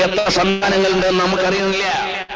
എത്ര സന്താനങ്ങളുണ്ടെന്ന് നമുക്കറിയുന്നില്ല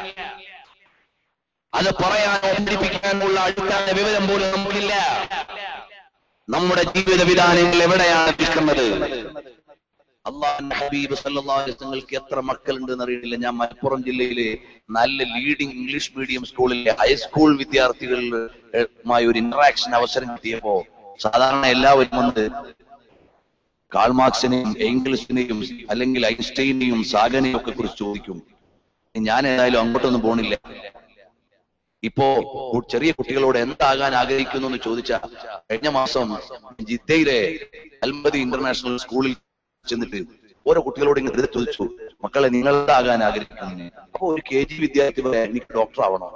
അത് പറയാനോ പഠിപ്പിക്കാനുള്ള അടുക്കാന വിവരം പോലും നമുക്കില്ല നമ്മുടെ ജീവിത വിധാനങ്ങൾ എവിടെയാണ് നിൽക്കുന്നത് അള്ളാഹുന്റെ ഹബീബ് സല്ലല്ലാഹു അലൈഹി വസല്ലങ്ങൾക്ക് എത്ര മക്കളുണ്ട് എന്നറിയില്ല ഞാൻ മലപ്പുറം ജില്ലയിലെ നല്ല ലീഡിംഗ് ഇംഗ്ലീഷ് മീഡിയം സ്കൂളിലെ ഹൈസ്കൂൾ വിദ്യാർത്ഥികളുമായി ഒരു ഇന്ററാക്ഷൻ അവസരം കിട്ടിയപ്പോ സാധാരണ എല്ലാവരും വന്ന് കാൾമാർക്സിനെയും എംഗിൾസിനെയും അല്ലെങ്കിൽ ഐൻസ്റ്റൈനെയും സാഗനെയും ഒക്കെ കുറിച്ച് ചോദിക്കും ഞാൻ ഏതായാലും അങ്ങോട്ടൊന്നും പോണില്ല ഇപ്പോ കു- ചെറിയ കുട്ടികളോട് എന്താകാൻ ആഗ്രഹിക്കുന്നു എന്ന് ചോദിച്ച കഴിഞ്ഞ മാസം ജിദ്ദയിലെ അൽമദി ഇന്റർനാഷണൽ സ്കൂളിൽ ചെന്നിട്ട് ഓരോ കുട്ടികളോട് ഇങ്ങനെ വെറുതെ ചോദിച്ചു മക്കളെ നിങ്ങൾ എന്താകാൻ ആഗ്രഹിക്കുന്നു അപ്പൊ ഒരു കെ ജി വിദ്യാർത്ഥി പറയാം എനിക്ക് ഡോക്ടർ ആവണം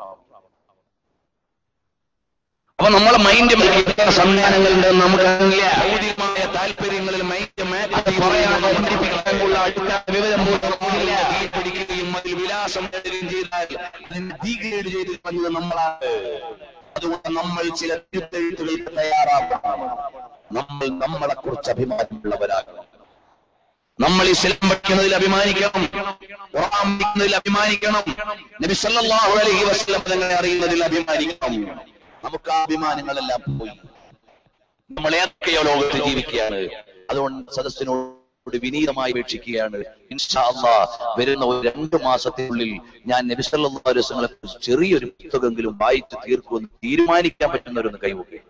അപ്പൊ നമ്മളെ മൈൻഡ് സംവിധാനങ്ങളുണ്ടെന്ന് നമുക്കറിയില്ല ഭൗതികമായ താല്പര്യങ്ങളിൽ മൈൻഡ് മാറ്റി പറയാനോ പഠിപ്പിക്കാനുള്ള അടുത്ത വിവരം പോലും നമുക്കില്ല ഈ പഠിക്കുകയും അതിൽ വിലാസം എഴുതുകയും ചെയ്താൽ അതിന് ഡീഗ്രേഡ് ചെയ്ത് പറഞ്ഞത് നമ്മളാണ് അതുകൊണ്ട് നമ്മൾ ചില തിരുത്തെഴുത്തുകൾക്ക് തയ്യാറാകണം നമ്മൾ നമ്മളെ കുറിച്ച് അഭിമാനമുള്ളവരാകണം നമ്മൾ ഇസ്ലാം പഠിക്കുന്നതിൽ അഭിമാനിക്കണം ഖുർആൻ പഠിക്കുന്നതിൽ അഭിമാനിക്കണം നബി സല്ലല്ലാഹു അലൈഹി വസല്ലം തങ്ങളെ അറിയുന്നതിൽ അഭിമാനിക്കണം നമുക്ക് ആ അഭിമാനങ്ങളെല്ലാം പോയി നമ്മൾ ഏതൊക്കെയോ ലോകത്ത് ജീവിക്കുകയാണ് അതുകൊണ്ട് സദസ്സിനോട് വിനീതമായി അപേക്ഷിക്കുകയാണ് ഇൻഷാ അല്ലാഹ് വരുന്ന ഒരു രണ്ട് മാസത്തിനുള്ളിൽ ഞാൻ നബി സല്ലല്ലാഹു അലൈഹി വസല്ലമയെ കുറിച്ച് ചെറിയൊരു പുസ്തകമെങ്കിലും വായിച്ചു തീർക്കുമെന്ന് തീരുമാനിക്കാൻ പറ്റുന്നവരൊന്ന് കൈവക്കുക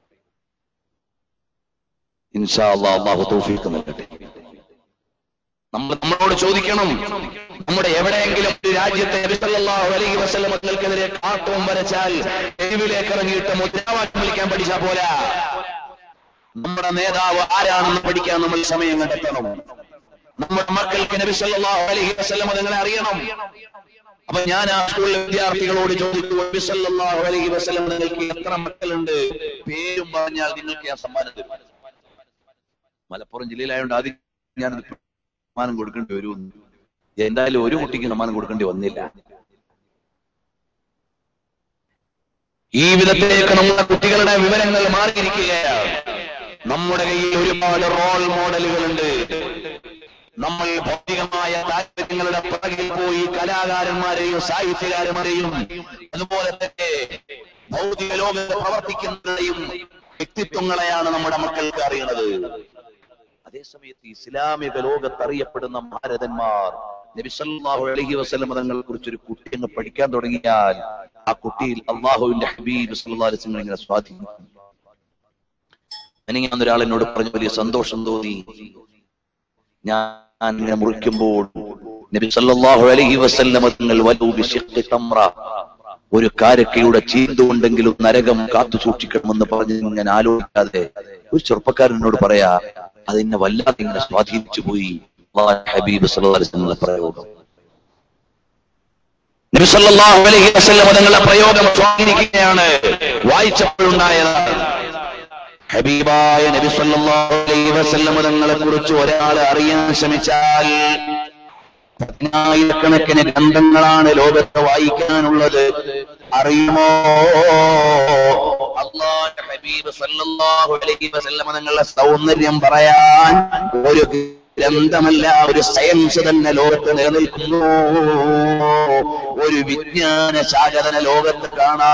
ഇൻഷാ അല്ലാഹ് അള്ളാഹു തൗഫീഖ് നൽകട്ടെ നമ്മൾ നമ്മളോട് ചോദിക്കണം നമ്മുടെ എവിടെയെങ്കിലും ഒരു രാജ്യത്തെ നബി സല്ലല്ലാഹു അലൈഹി വസല്ലം തങ്ങൾക്കെതിരെ കാർട്ടൂൺ വരച്ചാൽ തെരുവിലേക്ക് ഇറങ്ങിയിട്ട് മുദ്രാവാക്യം വിളിക്കാൻ പഠിച്ചാ പോരാ നമ്മുടെ നേതാവ് ആരാണെന്ന് പഠിക്കാൻ നമ്മൾ സമയം കണ്ടെത്തണം നമ്മുടെ മക്കൾക്ക് നബി സല്ലല്ലാഹു അലൈഹി വസല്ലം തങ്ങളെ അറിയണം അപ്പൊ ഞാൻ ആ സ്കൂളിലെ വിദ്യാർത്ഥികളോട് ചോദിച്ചു നബി സല്ലല്ലാഹു അലൈഹി വസല്ലം നിങ്ങൾക്ക് എത്ര മക്കളുണ്ട് പേരും പറഞ്ഞാൽ നിങ്ങൾക്ക് ഞാൻ സമ്മാനം തരും മലപ്പുറം ജില്ലയിലായതുകൊണ്ട് ആദ്യം ഞാനത് സമ്മാനം കൊടുക്കേണ്ടി വരുമെന്ന് എന്തായാലും ഒരു കുട്ടിക്ക് സമ്മാനം കൊടുക്കേണ്ടി വന്നില്ല ഈ വിധത്തിലേക്ക് നമ്മുടെ കുട്ടികളുടെ വിവരങ്ങൾ മാറിയിരിക്കുകയാണ് നമ്മുടെ കയ്യിൽ ഒരുപാട് റോൾ മോഡലുകളുണ്ട് നമ്മൾ ഭൗതികമായ താല്പര്യങ്ങളുടെ പിറകിൽ പോയി കലാകാരന്മാരെയും സാഹിത്യകാരന്മാരെയും അതുപോലെ തന്നെ ഭൗതിക ലോകത്ത് പ്രവർത്തിക്കുന്നവരെയും വ്യക്തിത്വങ്ങളെയാണ് നമ്മുടെ മക്കൾക്ക് അറിയുന്നത് അതേസമയത്ത് ഇസ്ലാമിക ലോകത്ത് അറിയപ്പെടുന്ന ഭാരതന്മാർ നബി സല്ലല്ലാഹു അലൈഹി വസല്ലം തങ്ങളെ കുറിച്ച് ഒരു കുട്ടി അങ്ങ് പഠിക്കാൻ തുടങ്ങിയാൽ ആ കുട്ടിയിൽ അള്ളാഹുവിന്റെ ഹബീബ് സല്ലല്ലാഹു അലൈഹി വസല്ലം ഇങ്ങനെ സ്വാധീനിക്കും ഞാൻ ഒരാൾ എന്നോട് പറഞ്ഞു വലിയ സന്തോഷം തോന്നി ഞാൻ ഇങ്ങനെ മുറിക്കുമ്പോൾ നബി സല്ലല്ലാഹു അലൈഹി വസല്ലം തങ്ങൾ വലു ബിശിഖ്ഖി തംറ ഒരു കാരക്കയുടെ ചീന്തുകൊണ്ടെങ്കിലും നരകം കാത്തു സൂക്ഷിക്കണമെന്ന് പറഞ്ഞ് ഞാൻ ആലോചിക്കാതെ ഒരു ചെറുപ്പക്കാരൻ എന്നോട് പറയാ അതെന്നെ വല്ലാതെ ഇങ്ങനെ സ്വാധീനിച്ചു പോയി അള്ളാഹുവിന്റെ ഹബീബ് സല്ലല്ലാഹു അലൈഹി വസല്ലം പ്രയോഗം നബി സല്ലല്ലാഹു അലൈഹി വസല്ലം തങ്ങളുടെ പ്രയോഗം സ്വാധീനിക്കുകയാണ് വായിച്ചപ്പോഴുണ്ടായത് ഹബീബായ നബി സല്ലല്ലാഹു അലൈഹി വസല്ലം തങ്ങളെ കുറിച്ച് ഒരാൾ അറിയാൻ ശ്രമിച്ചാൽ പതിനായിരക്കണക്കിന് ഗ്രന്ഥങ്ങളാണ് ലോകത്ത് വായിക്കാനുള്ളത് അറിയുമോ അള്ളാഹുവിന്റെ ഹബീബ് സല്ലല്ലാഹു അലൈഹി വസല്ലം തങ്ങളുടെ സൗന്ദര്യം പറയാൻ ഒരു ഗ്രന്ഥമല്ല ഒരു സയൻസ് തന്നെ ലോകത്ത് നിലനിൽക്കുന്നു ഒരു വിജ്ഞാന ശാഖ തന്നെ ലോകത്ത്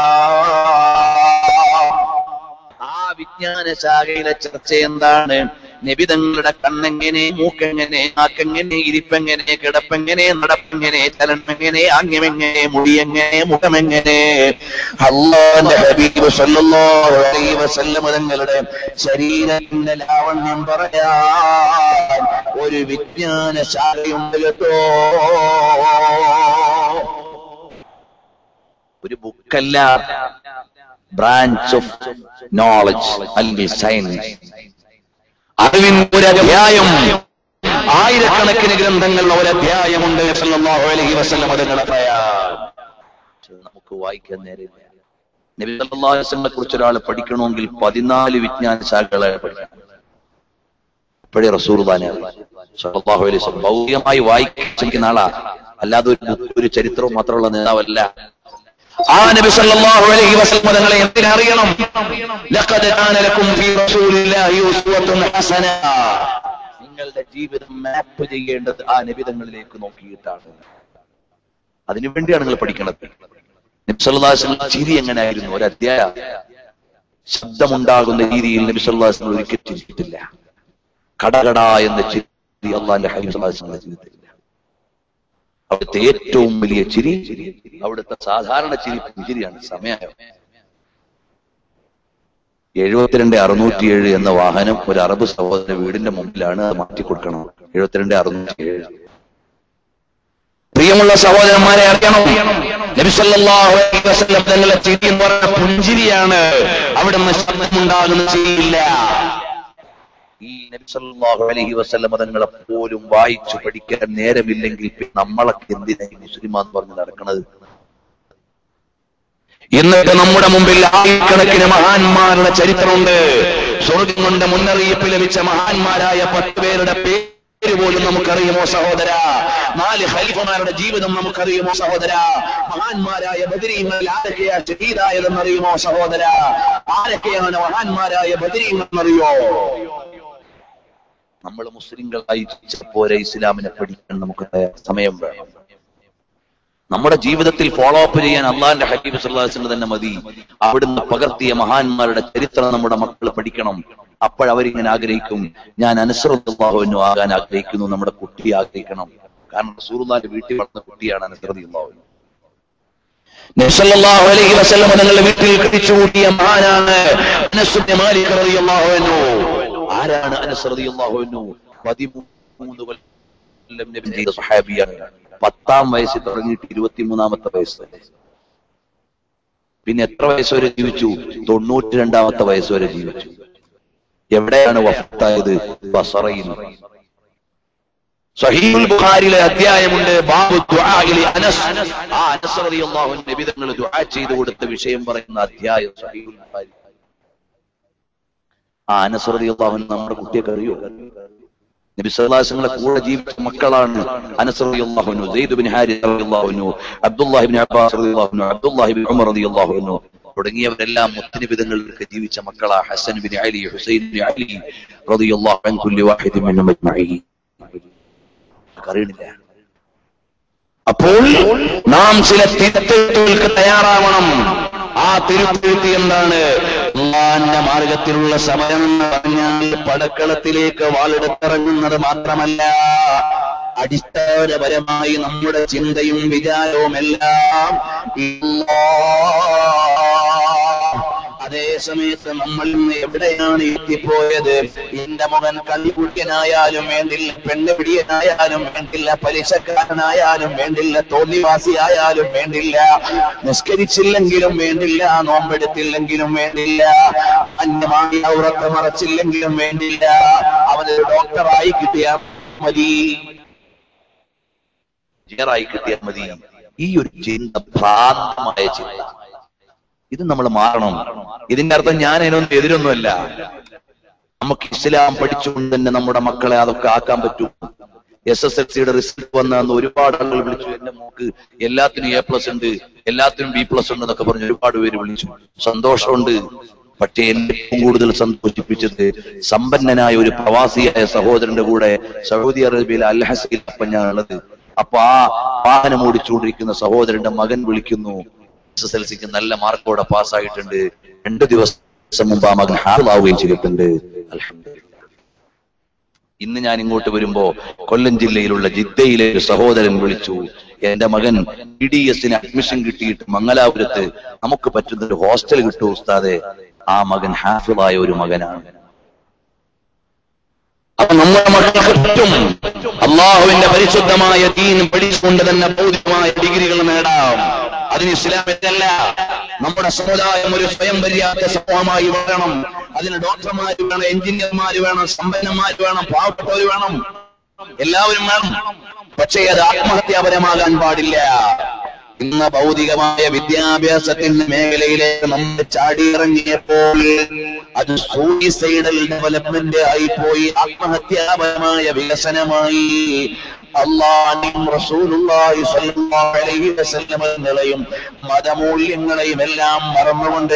കാണാം ആ വിജ്ഞാന ശാഖയിലെ ചർച്ച എന്താണ് നിബിതങ്ങളുടെ കണ്ണെങ്ങനെ മൂക്കെങ്ങനെ നാക്കെങ്ങനെ ഇരിപ്പെങ്ങനെ കിടപ്പെങ്ങനെ നടപ്പെങ്ങനെ ചലനമെങ്ങനെ ആംഗ്യമെങ്ങനെ മുടിയെങ്ങനെ മുഖമെങ്ങനെ അള്ളാന്റെ ഹബീബ് സല്ലല്ലാഹു അലൈഹി വസല്ലം തങ്ങളുടെ ശരീരത്തിന്റെ ലാവണ്യം പറയാൻ ഒരു വിജ്ഞാന ശാഖയുണ്ട് കേട്ടോ ഒരു ബുക്കല്ല ബ്രാഞ്ച് ഓഫ് നോളജ് അല്ലെങ്കിൽ സയൻസ് അറിവിന്റെ ഒരു അധ്യായം ആയിരക്കണക്കിന് ഗ്രന്ഥങ്ങളുടെ ഒരു അധ്യായമുണ്ട് സല്ലല്ലാഹു അലൈഹി വസല്ലം അതുങ്ങളെ പറയാം നമുക്ക് വായിക്കാൻ നേരില്ല നബി സല്ലല്ലാഹു അലൈഹി വസല്ലമെ കുറിച്ച് ഒരാൾ പഠിക്കണമെങ്കിൽ പതിനാല് വിജ്ഞാന ശാഖകളെ പഠിക്കണം ഇപ്പോഴേ റസൂർദാനെ സല്ലല്ലാഹു അലൈഹി വസല്ലം ഭൗതികമായി വായിച്ചിരിക്കുന്ന ആളാ അല്ലാതെ ഒരു ബുക്ക് ഒരു ചരിത്രവും മാത്രമുള്ള നേതാവല്ല ആ നബി സല്ലല്ലാഹു അലൈഹി വസല്ലം തങ്ങളെ എന്തിനറിയണം ലഖദ് കാന ലക്കും ഫീ റസൂലില്ലാഹി ഉസ്വത്തുൻ ഹസന നിങ്ങളുടെ ജീവിതം മാപ്പ് ചെയ്യേണ്ടത് ആ നിബിതങ്ങളിലേക്ക് നോക്കിയിട്ടാണ് അതിനുവേണ്ടിയാണ് നിങ്ങൾ പഠിക്കുന്നത് നബ്സല്ലാസ് ചിരി എങ്ങനെയായിരുന്നു ഒരു അധ്യായ ശബ്ദമുണ്ടാകുന്ന രീതിയിൽ നബിസല്ലാസ് ഒരിക്കലും ചിരിച്ചിട്ടില്ല കടകട എന്ന ചിരി അള്ളാന്റെ ഹബീബ് ജീവിതത്തിലില്ല അവിടുത്തെ ഏറ്റവും വലിയ ചിരി അവിടുത്തെ സാധാരണ ചിരി പുഞ്ചിരിയാണ് സമയം എഴുപത്തിരണ്ട് അറുന്നൂറ്റി ഏഴ് എന്ന വാഹനം ഒരു അറബ് സഹോദര വീടിന്റെ മുമ്പിലാണ് അത് മാറ്റിക്കൊടുക്കണം എഴുപത്തിരണ്ട് അറുന്നൂറ്റി ഏഴ് പ്രിയമുള്ള സഹോദരന്മാരെ അറിയണം നബിസല്ലാഹു അലൈഹി വസല്ലം തങ്ങളെ ചിരി എന്ന് പറയുന്ന പുഞ്ചിരിയാണ് അവിടെ നിന്ന് ശബ്ദമുണ്ടാകുന്ന ചിരിയില്ല ഈ നബിസല്ലാഹു അലൈഹി വസല്ലം തങ്ങളെ പോലും വായിച്ചു പഠിക്കാൻ നേരമില്ലെങ്കിൽ പിന്നെ നമ്മളൊക്കെ എന്തിനായി മുസ്ലിമാന്ന് പറഞ്ഞ് നടക്കണത് എന്നിട്ട് നമ്മുടെ മുമ്പിൽ ആയിരക്കണക്കിന് മഹാന്മാരുടെ ചരിത്രമുണ്ട് സ്വർഗം കൊണ്ട് മുന്നറിയിപ്പ് ലഭിച്ച മഹാന്മാരായ പത്ത് പേരുടെ പേര് പോലും നമുക്കറിയുമോ സഹോദര നാല് ഖലീഫമാരുടെ ജീവിതം നമുക്കറിയുമോ സഹോദര മഹാന്മാരായ ബദരീങ്ങളിൽ ആരൊക്കെയാ ഷഹീദായതെന്നറിയുമോ സഹോദര ആരൊക്കെയാണ് മഹാന്മാരായ ബദരീങ്ങളെന്നറിയോ നമ്മൾ മുസ്ലിങ്ങളായി പോരെ ഇസ്ലാമിനെ പഠിക്കാൻ നമുക്ക് സമയം വേണം നമ്മുടെ ജീവിതത്തിൽ ഫോളോ അപ്പ് ചെയ്യാൻ അള്ളാഹിന്റെ ഹബീബ് സല്ലാസിന് തന്നെ മതി അവിടുന്ന് പകർത്തിയ മഹാന്മാരുടെ ചരിത്രം നമ്മുടെ മക്കൾ പഠിക്കണം അപ്പോഴവരിങ്ങനെ ആഗ്രഹിക്കും ഞാൻ അനുസൃതാഹുവിനു ആകാൻ ആഗ്രഹിക്കുന്നു നമ്മുടെ കുട്ടി ആഗ്രഹിക്കണം കാരണം സൂറുല്ലാന്റെ വീട്ടിൽ വളർന്ന കുട്ടിയാണ് അനുസൃതിയുള്ളാഹു നബിസല്ലല്ലാഹു അലൈഹി വസല്ലം നിങ്ങളുടെ വീട്ടിൽ കടിച്ചുകൂട്ടിയ മഹാനാണ് അനസ് ബിൻ മാലിക് റളിയല്ലാഹു അൻഹു ആരാണ് അനസ് റളിയല്ലാഹു അൻഹു 13 കൊല്ലം നബി ചെയ്ത സ്വഹാബിയാണ് പത്താം വയസ്സിൽ തുടങ്ങിയിട്ട് ഇരുപത്തിമൂന്നാമത്തെ വയസ്സ് പിന്നെ എത്ര വയസ്സ് വരെ ജീവിച്ചു തൊണ്ണൂറ്റി രണ്ടാമത്തെ വയസ്സ് വരെ ജീവിച്ചു എവിടെയാണ് വഫത്തായത് ബസറയിൽ സഹീഹുൽ ബുഖാരിയിലെ അധ്യായമുണ്ട് ബാബു ദുആഇലി അനസ് ആ അനസ് റളിയല്ലാഹു അൻഹു നബി തങ്ങൾ ദുആ ചെയ്തു കൊടുത്ത വിഷയം പറയുന്ന അധ്യായം സഹീഹുൽ ബുഖാരി ആ അനസ് റളിയല്ലാഹു അൻഹു നമ്മുടെ കുട്ടിയൊക്കെ അറിയോ നബി സല്ലല്ലാഹുവിന്റെ കൂടെ ജീവിച്ച മക്കളാണ് അനസ് റളിയല്ലാഹു അൻഹു സെയ്ദ് ബിൻ ഹാരിസ് റളിയല്ലാഹു അൻഹു അബ്ദുല്ലാഹി ബിൻ അബ്ബാസ് റളിയല്ലാഹു അൻഹു അബ്ദുല്ലാഹി ബിൻ ഉമർ റളിയല്ലാഹു അൻഹു തുടങ്ങിയവരെല്ലാം മുത്തനബിതങ്ങളിലൊക്കെ ജീവിച്ച മക്കളാ Hasan bin Ali Hussain bin Ali റളിയല്ലാഹു അൻ കുല്ലി വാഹിദ് മിൻഹും അജ്മഈൻ അറിയണില്ല അപ്പോൾ നാം ചില തിരുത്തുകൾക്ക് തയ്യാറാവണം ആ തിരുത്തുരുത്തി എന്താണ് അള്ളാന്റെ മാർഗത്തിലുള്ള സമരം എന്ന് പറഞ്ഞാൽ പടക്കളത്തിലേക്ക് വാളെടുത്തിറങ്ങുന്നത് മാത്രമല്ല അടിസ്ഥാനപരമായി നമ്മുടെ ചിന്തയും വിചാരവും എല്ലാം അതേ സമയത്ത് നമ്മൾ ഇന്ന് എവിടെയാണ് എത്തിപ്പോയത് എന്റെ മകൻ കളിക്കുട്ടിയനായാലും വേണ്ടില്ല പെണ്ണുപിടിയനായാലും വേണ്ടില്ല പലിശക്കാരനായാലും വേണ്ടില്ല തോന്നിവാസിയായാലും വേണ്ടില്ല നിസ്കരിച്ചില്ലെങ്കിലും വേണ്ടില്ല നോമ്പെടുത്തില്ലെങ്കിലും വേണ്ടില്ല അന്യമായി ഔറത്ത് മറച്ചില്ലെങ്കിലും വേണ്ടില്ല അവനൊരു ഡോക്ടറായി കിട്ടിയാൽ മതി ായി കിട്ടിയാൽ മതി ഈ ഒരു ചിന്ത ഭ്രാന്തമായ ചിന്ത ഇത് നമ്മൾ മാറണം ഇതിന്റെ അർത്ഥം ഞാൻ അതിനൊന്നും എതിരൊന്നുമല്ല നമുക്ക് ഇസ്ലാം പഠിച്ചുകൊണ്ട് തന്നെ നമ്മുടെ മക്കളെ അതൊക്കെ ആക്കാൻ പറ്റും എസ് എസ് എൽ സിയുടെ റിസൾട്ട് വന്ന അന്ന് ഒരുപാട് ആളുകൾ വിളിച്ചു എന്റെ മോക്ക് എല്ലാത്തിനും എ പ്ലസ് ഉണ്ട് എല്ലാത്തിനും ബി പ്ലസ് ഉണ്ട് എന്നൊക്കെ പറഞ്ഞ് ഒരുപാട് പേര് വിളിച്ചു സന്തോഷമുണ്ട് പക്ഷേ എന്നെ ഏറ്റവും കൂടുതൽ സന്തോഷിപ്പിച്ചത് സമ്പന്നനായ ഒരു പ്രവാസിയായ സഹോദരന്റെ കൂടെ സൗദി അറേബ്യയിലെ അൽഹസയിൽ അപ്പം ഞാനുള്ളത് അപ്പൊ ആ വാഹനം ഓടിച്ചുകൊണ്ടിരിക്കുന്ന സഹോദരന്റെ മകൻ വിളിക്കുന്നു എസ് എസ് എൽ സിക്ക് നല്ല മാർക്കോടെ പാസ്സായിട്ടുണ്ട് രണ്ടു ദിവസം മുമ്പ് ആ മകൻ ഹാളാവുകയും ചെയ്തിട്ടുണ്ട് അൽഹംദുലില്ലാ ഇന്ന് ഞാൻ ഇങ്ങോട്ട് വരുമ്പോ കൊല്ലം ജില്ലയിലുള്ള ജിദ്ദയിലെ ഒരു സഹോദരൻ വിളിച്ചു എന്റെ മകൻ ബി ഡി എസിന് അഡ്മിഷൻ കിട്ടിയിട്ട് മംഗലാപുരത്ത് നമുക്ക് പറ്റുന്ന ഒരു ഹോസ്റ്റൽ കിട്ടൂ ഉസ്താദെ ആ മകൻ ഹാഫിളായ ഒരു മകനാണ് അപ്പൊ നമ്മുടെ മക്കൾക്ക് പറ്റും അള്ളാഹുവിന്റെ പരിശുദ്ധമായ ദീൻ പഠിച്ചുകൊണ്ട് തന്നെ ഭൗതികമായ ഡിഗ്രികൾ നേടാം അതിന് ഇസ്ലാമിലല്ല നമ്മുടെ സമുദായം ഒരു സ്വയം പര്യാപ്ത സമൂഹമായി വളരണം അതിന് ഡോക്ടർമാര് വേണം എഞ്ചിനീയർമാര് വേണം സമ്പന്നന്മാര് വേണം പാവപ്പെട്ടവര് വേണം എല്ലാവരും വേണം പക്ഷേ അത് ആത്മഹത്യാപരമാകാൻ പാടില്ല ഇന്ന് ഭൗതികമായ വിദ്യാഭ്യാസത്തിന്റെ മേഖലയിലേക്ക് നമ്മൾ ചാടിയിറങ്ങിയപ്പോൾ അത് സൂയിസൈഡൽ ഡെവലപ്മെന്റ് ആയിപ്പോയി ആത്മഹത്യാപരമായ വികസനമായി അള്ളാഹും റസൂലുള്ളാഹി സ്വല്ലല്ലാഹു അലൈഹി വസല്ലം ങ്ങളെയും മതമൂല്യങ്ങളെയും എല്ലാം മറന്നുകൊണ്ട്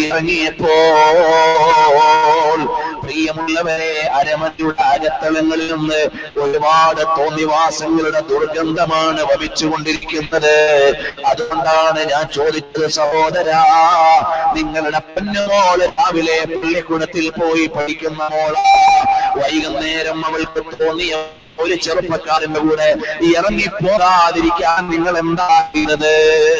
ചാടിയിറങ്ങിയപ്പോൾ പ്രിയമുള്ളവരെ അരമത്തിയുടെ അകത്തളങ്ങളിൽ നിന്ന് ഒരുപാട് തോന്നിവാസങ്ങളുടെ ദുർഗന്ധമാണ് വമിച്ചുകൊണ്ടിരിക്കുന്നത് അതുകൊണ്ടാണ് ഞാൻ ചോദിച്ചത് സഹോദരാ നിങ്ങളുടെ പൊന്നുമോള് രാവിലെ പള്ളിക്കുടത്തിൽ പോയി പഠിക്കുന്ന മോള വൈകുന്നേരം അവൾക്ക് തോന്നിയ ഒരു ചെറുപ്പക്കാരന്റെ കൂടെ ഇറങ്ങിപ്പോകാതിരിക്കാൻ നിങ്ങൾ എന്താ ചെയ്യുന്നത്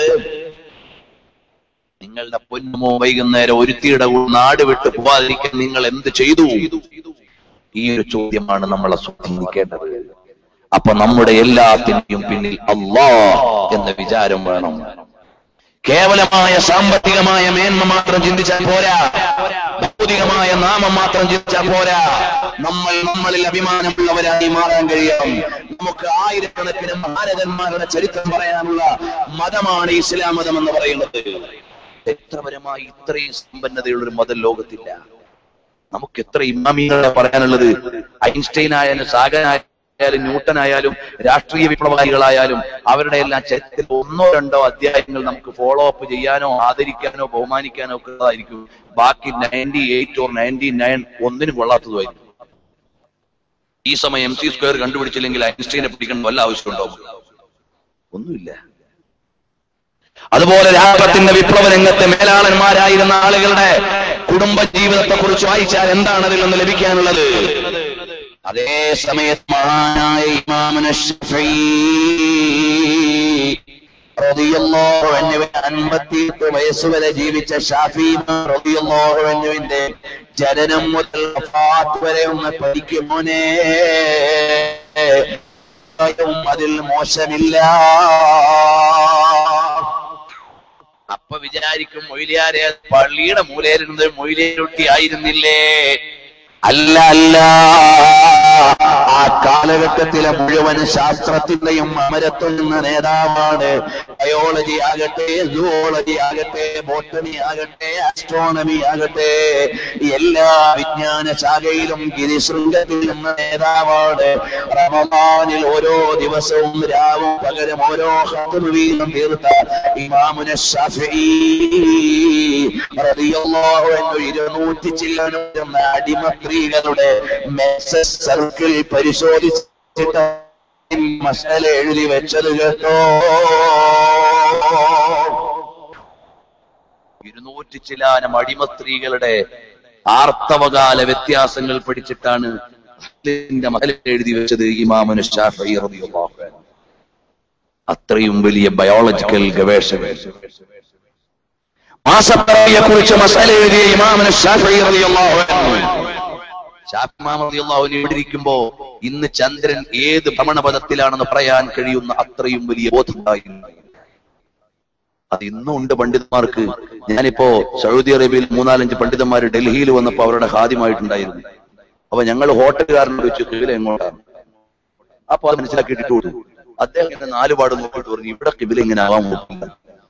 നിങ്ങളുടെ പൊന്നുമോ വൈകുന്നേരം ഒരുത്തിയുടെ കൂടെ നാട് വിട്ട് പോവാതിരിക്കാൻ നിങ്ങൾ എന്ത് ചെയ്തു ഈ ഒരു ചോദ്യമാണ് നമ്മളെ സ്വാധീനിക്കേണ്ടത് അപ്പൊ നമ്മുടെ എല്ലാത്തിന്റെയും പിന്നിൽ അള്ളാ എന്ന വിചാരം വേണം കേവലമായ സാമ്പത്തികമായ മേന്മ മാത്രം ചിന്തിച്ചാൽ പോരാ ഭൗതികമായ നാമം മാത്രം ചിന്തിച്ചാൽ പോരാ നമ്മൾ നമ്മളിൽ അഭിമാനമുള്ളവരായി മാറാൻ കഴിയണം നമുക്ക് ആയിരക്കണക്കിന് ഭാരതന്മാരുടെ ചരിത്രം പറയാനുള്ള മതമാണ് ഇസ്ലാം മതം എന്ന് പറയുന്നത് ചരിത്രപരമായി ഇത്രയും സമ്പന്നതയുള്ള ഒരു മതം ലോകത്തില്ല നമുക്ക് എത്ര ഇമാമികളെ പറയാനുള്ളത് ഐൻസ്റ്റൈൻ ആയാലും സാഗനായാലും ന്യൂട്ടൻ ആയാലും രാഷ്ട്രീയ വിപ്ലവകാരികളായാലും അവരുടെ എല്ലാം ചരിത്രത്തിൽ ഒന്നോ രണ്ടോ അധ്യായങ്ങൾ നമുക്ക് ഫോളോ അപ്പ് ചെയ്യാനോ ആദരിക്കാനോ ബഹുമാനിക്കാനോ ഒക്കെ ഉള്ളതായിരിക്കും ബാക്കി ninety eight or ninety nine ഒന്നിനും കൊള്ളാത്തതുമായിരിക്കും ഈ സമയം എം സി സ്ക്വയർ കണ്ടുപിടിച്ചില്ലെങ്കിൽ ഐൻസ്റ്റൈനെ പിടിക്കണം വല്ല ആവശ്യമുണ്ടോ ഒന്നുമില്ല അതുപോലെ രാഷ്ട്രത്തിന്റെ വിപ്ലവ രംഗത്തെ മേലാളന്മാരായിരുന്ന ആളുകളുടെ കുടുംബ ജീവിതത്തെ കുറിച്ച് വായിച്ചാൽ എന്താണ് അതിൽ നിന്ന് ലഭിക്കാനുള്ളത് അതേ സമയത്ത് മഹാനായ ഇമാമന അൻപത്തിയെട്ട് വയസ്സുവരെ ജീവിച്ച ഷാഫി റബിയുള്ളോഹുവിന്റെ ജനനം മുതൽ വഫാത്ത് വരെ ഒന്ന് പഠിക്കുമോനെ അതിൽ മോശമില്ല അപ്പൊ വിചാരിക്കും മൊയിലിയാരെ പള്ളിയുടെ മൂലയിലിരുന്നത് മൊയിലേരൊട്ടി ആയിരുന്നില്ലേ അല്ല അല്ല ആ കാലഘട്ടത്തിലെ മുഴുവൻ ശാസ്ത്രത്തിന്റെയും അമരത്വം എന്ന നേതാവാണ് ബയോളജി ആകട്ടെ സുവോളജി ആകട്ടെ ബോട്ടണി ആകട്ടെ ആസ്ട്രോണമി ആകട്ടെ എല്ലാ വിജ്ഞാന ശാഖയിലും ഗിരിശൃംഗത്തിൽ എന്ന നേതാവാണ് റമദാനിൽ ഓരോ ദിവസവും രാവും പകരം ഓരോ ഹത്തും വീതം തീർത്ത ഇമാമുന ഷാഫി റളിയല്ലാഹു അൻഹു ഇരുന്നൂറ്റി ചില്ലാനും അടിമ സ്ത്രീകളുടെ മെസ്സസ് സർക്കിൾ പരിശോധിച്ചിട്ട് മസാല എഴുതി വെച്ചത് കേട്ടോ ഇരുന്നൂറ്റി ചിലാനം അടിമ സ്ത്രീകളുടെ ആർത്തവകാല വ്യത്യാസങ്ങൾ പഠിച്ചിട്ടാണ് ഇതിന്റെ മസാല എഴുതി വെച്ചത് ഇമാമുന ഷാഫി റളിയല്ലാഹു അൻഹു അത്രയും വലിയ ബയോളജിക്കൽ ഗവേഷകൻ മാസപ്പറയെ കുറിച്ച് മസാല എഴുതിയ ഇമാമിന് ഷാഫി റളിയല്ലാഹു അൻഹു ഷാഫി ഇമാം റളിയല്ലാഹു അൻഹു ഇവിടെ ഇരിക്കുമ്പോ ഇന്ന് ചന്ദ്രൻ ഏത് ഭ്രമണപഥത്തിലാണെന്ന് പറയാൻ കഴിയുന്ന അത്രയും വലിയ ബോധമുണ്ടായിരുന്നു അത് ഇന്നും ഉണ്ട് പണ്ഡിതന്മാർക്ക് ഞാനിപ്പോ സൗദി അറേബ്യയിൽ മൂന്നാലഞ്ച് പണ്ഡിതന്മാർ ഡൽഹിയിൽ വന്നപ്പോ അവരുടെ ഹാദ്യമായിട്ടുണ്ടായിരുന്നു അപ്പൊ ഞങ്ങൾ ഹോട്ടലുകാരനോട് വെച്ച് കിബില എങ്ങോട്ടാണ് അപ്പൊ അത് മനസ്സിലാക്കിയിട്ട് കൊടുത്തു അദ്ദേഹം ഇങ്ങനെ നാല് പാട് നോക്കിയിട്ട് പറഞ്ഞു ഇവിടെ കിബില ഇങ്ങനെ ആവാൻ വകുപ്പില്ല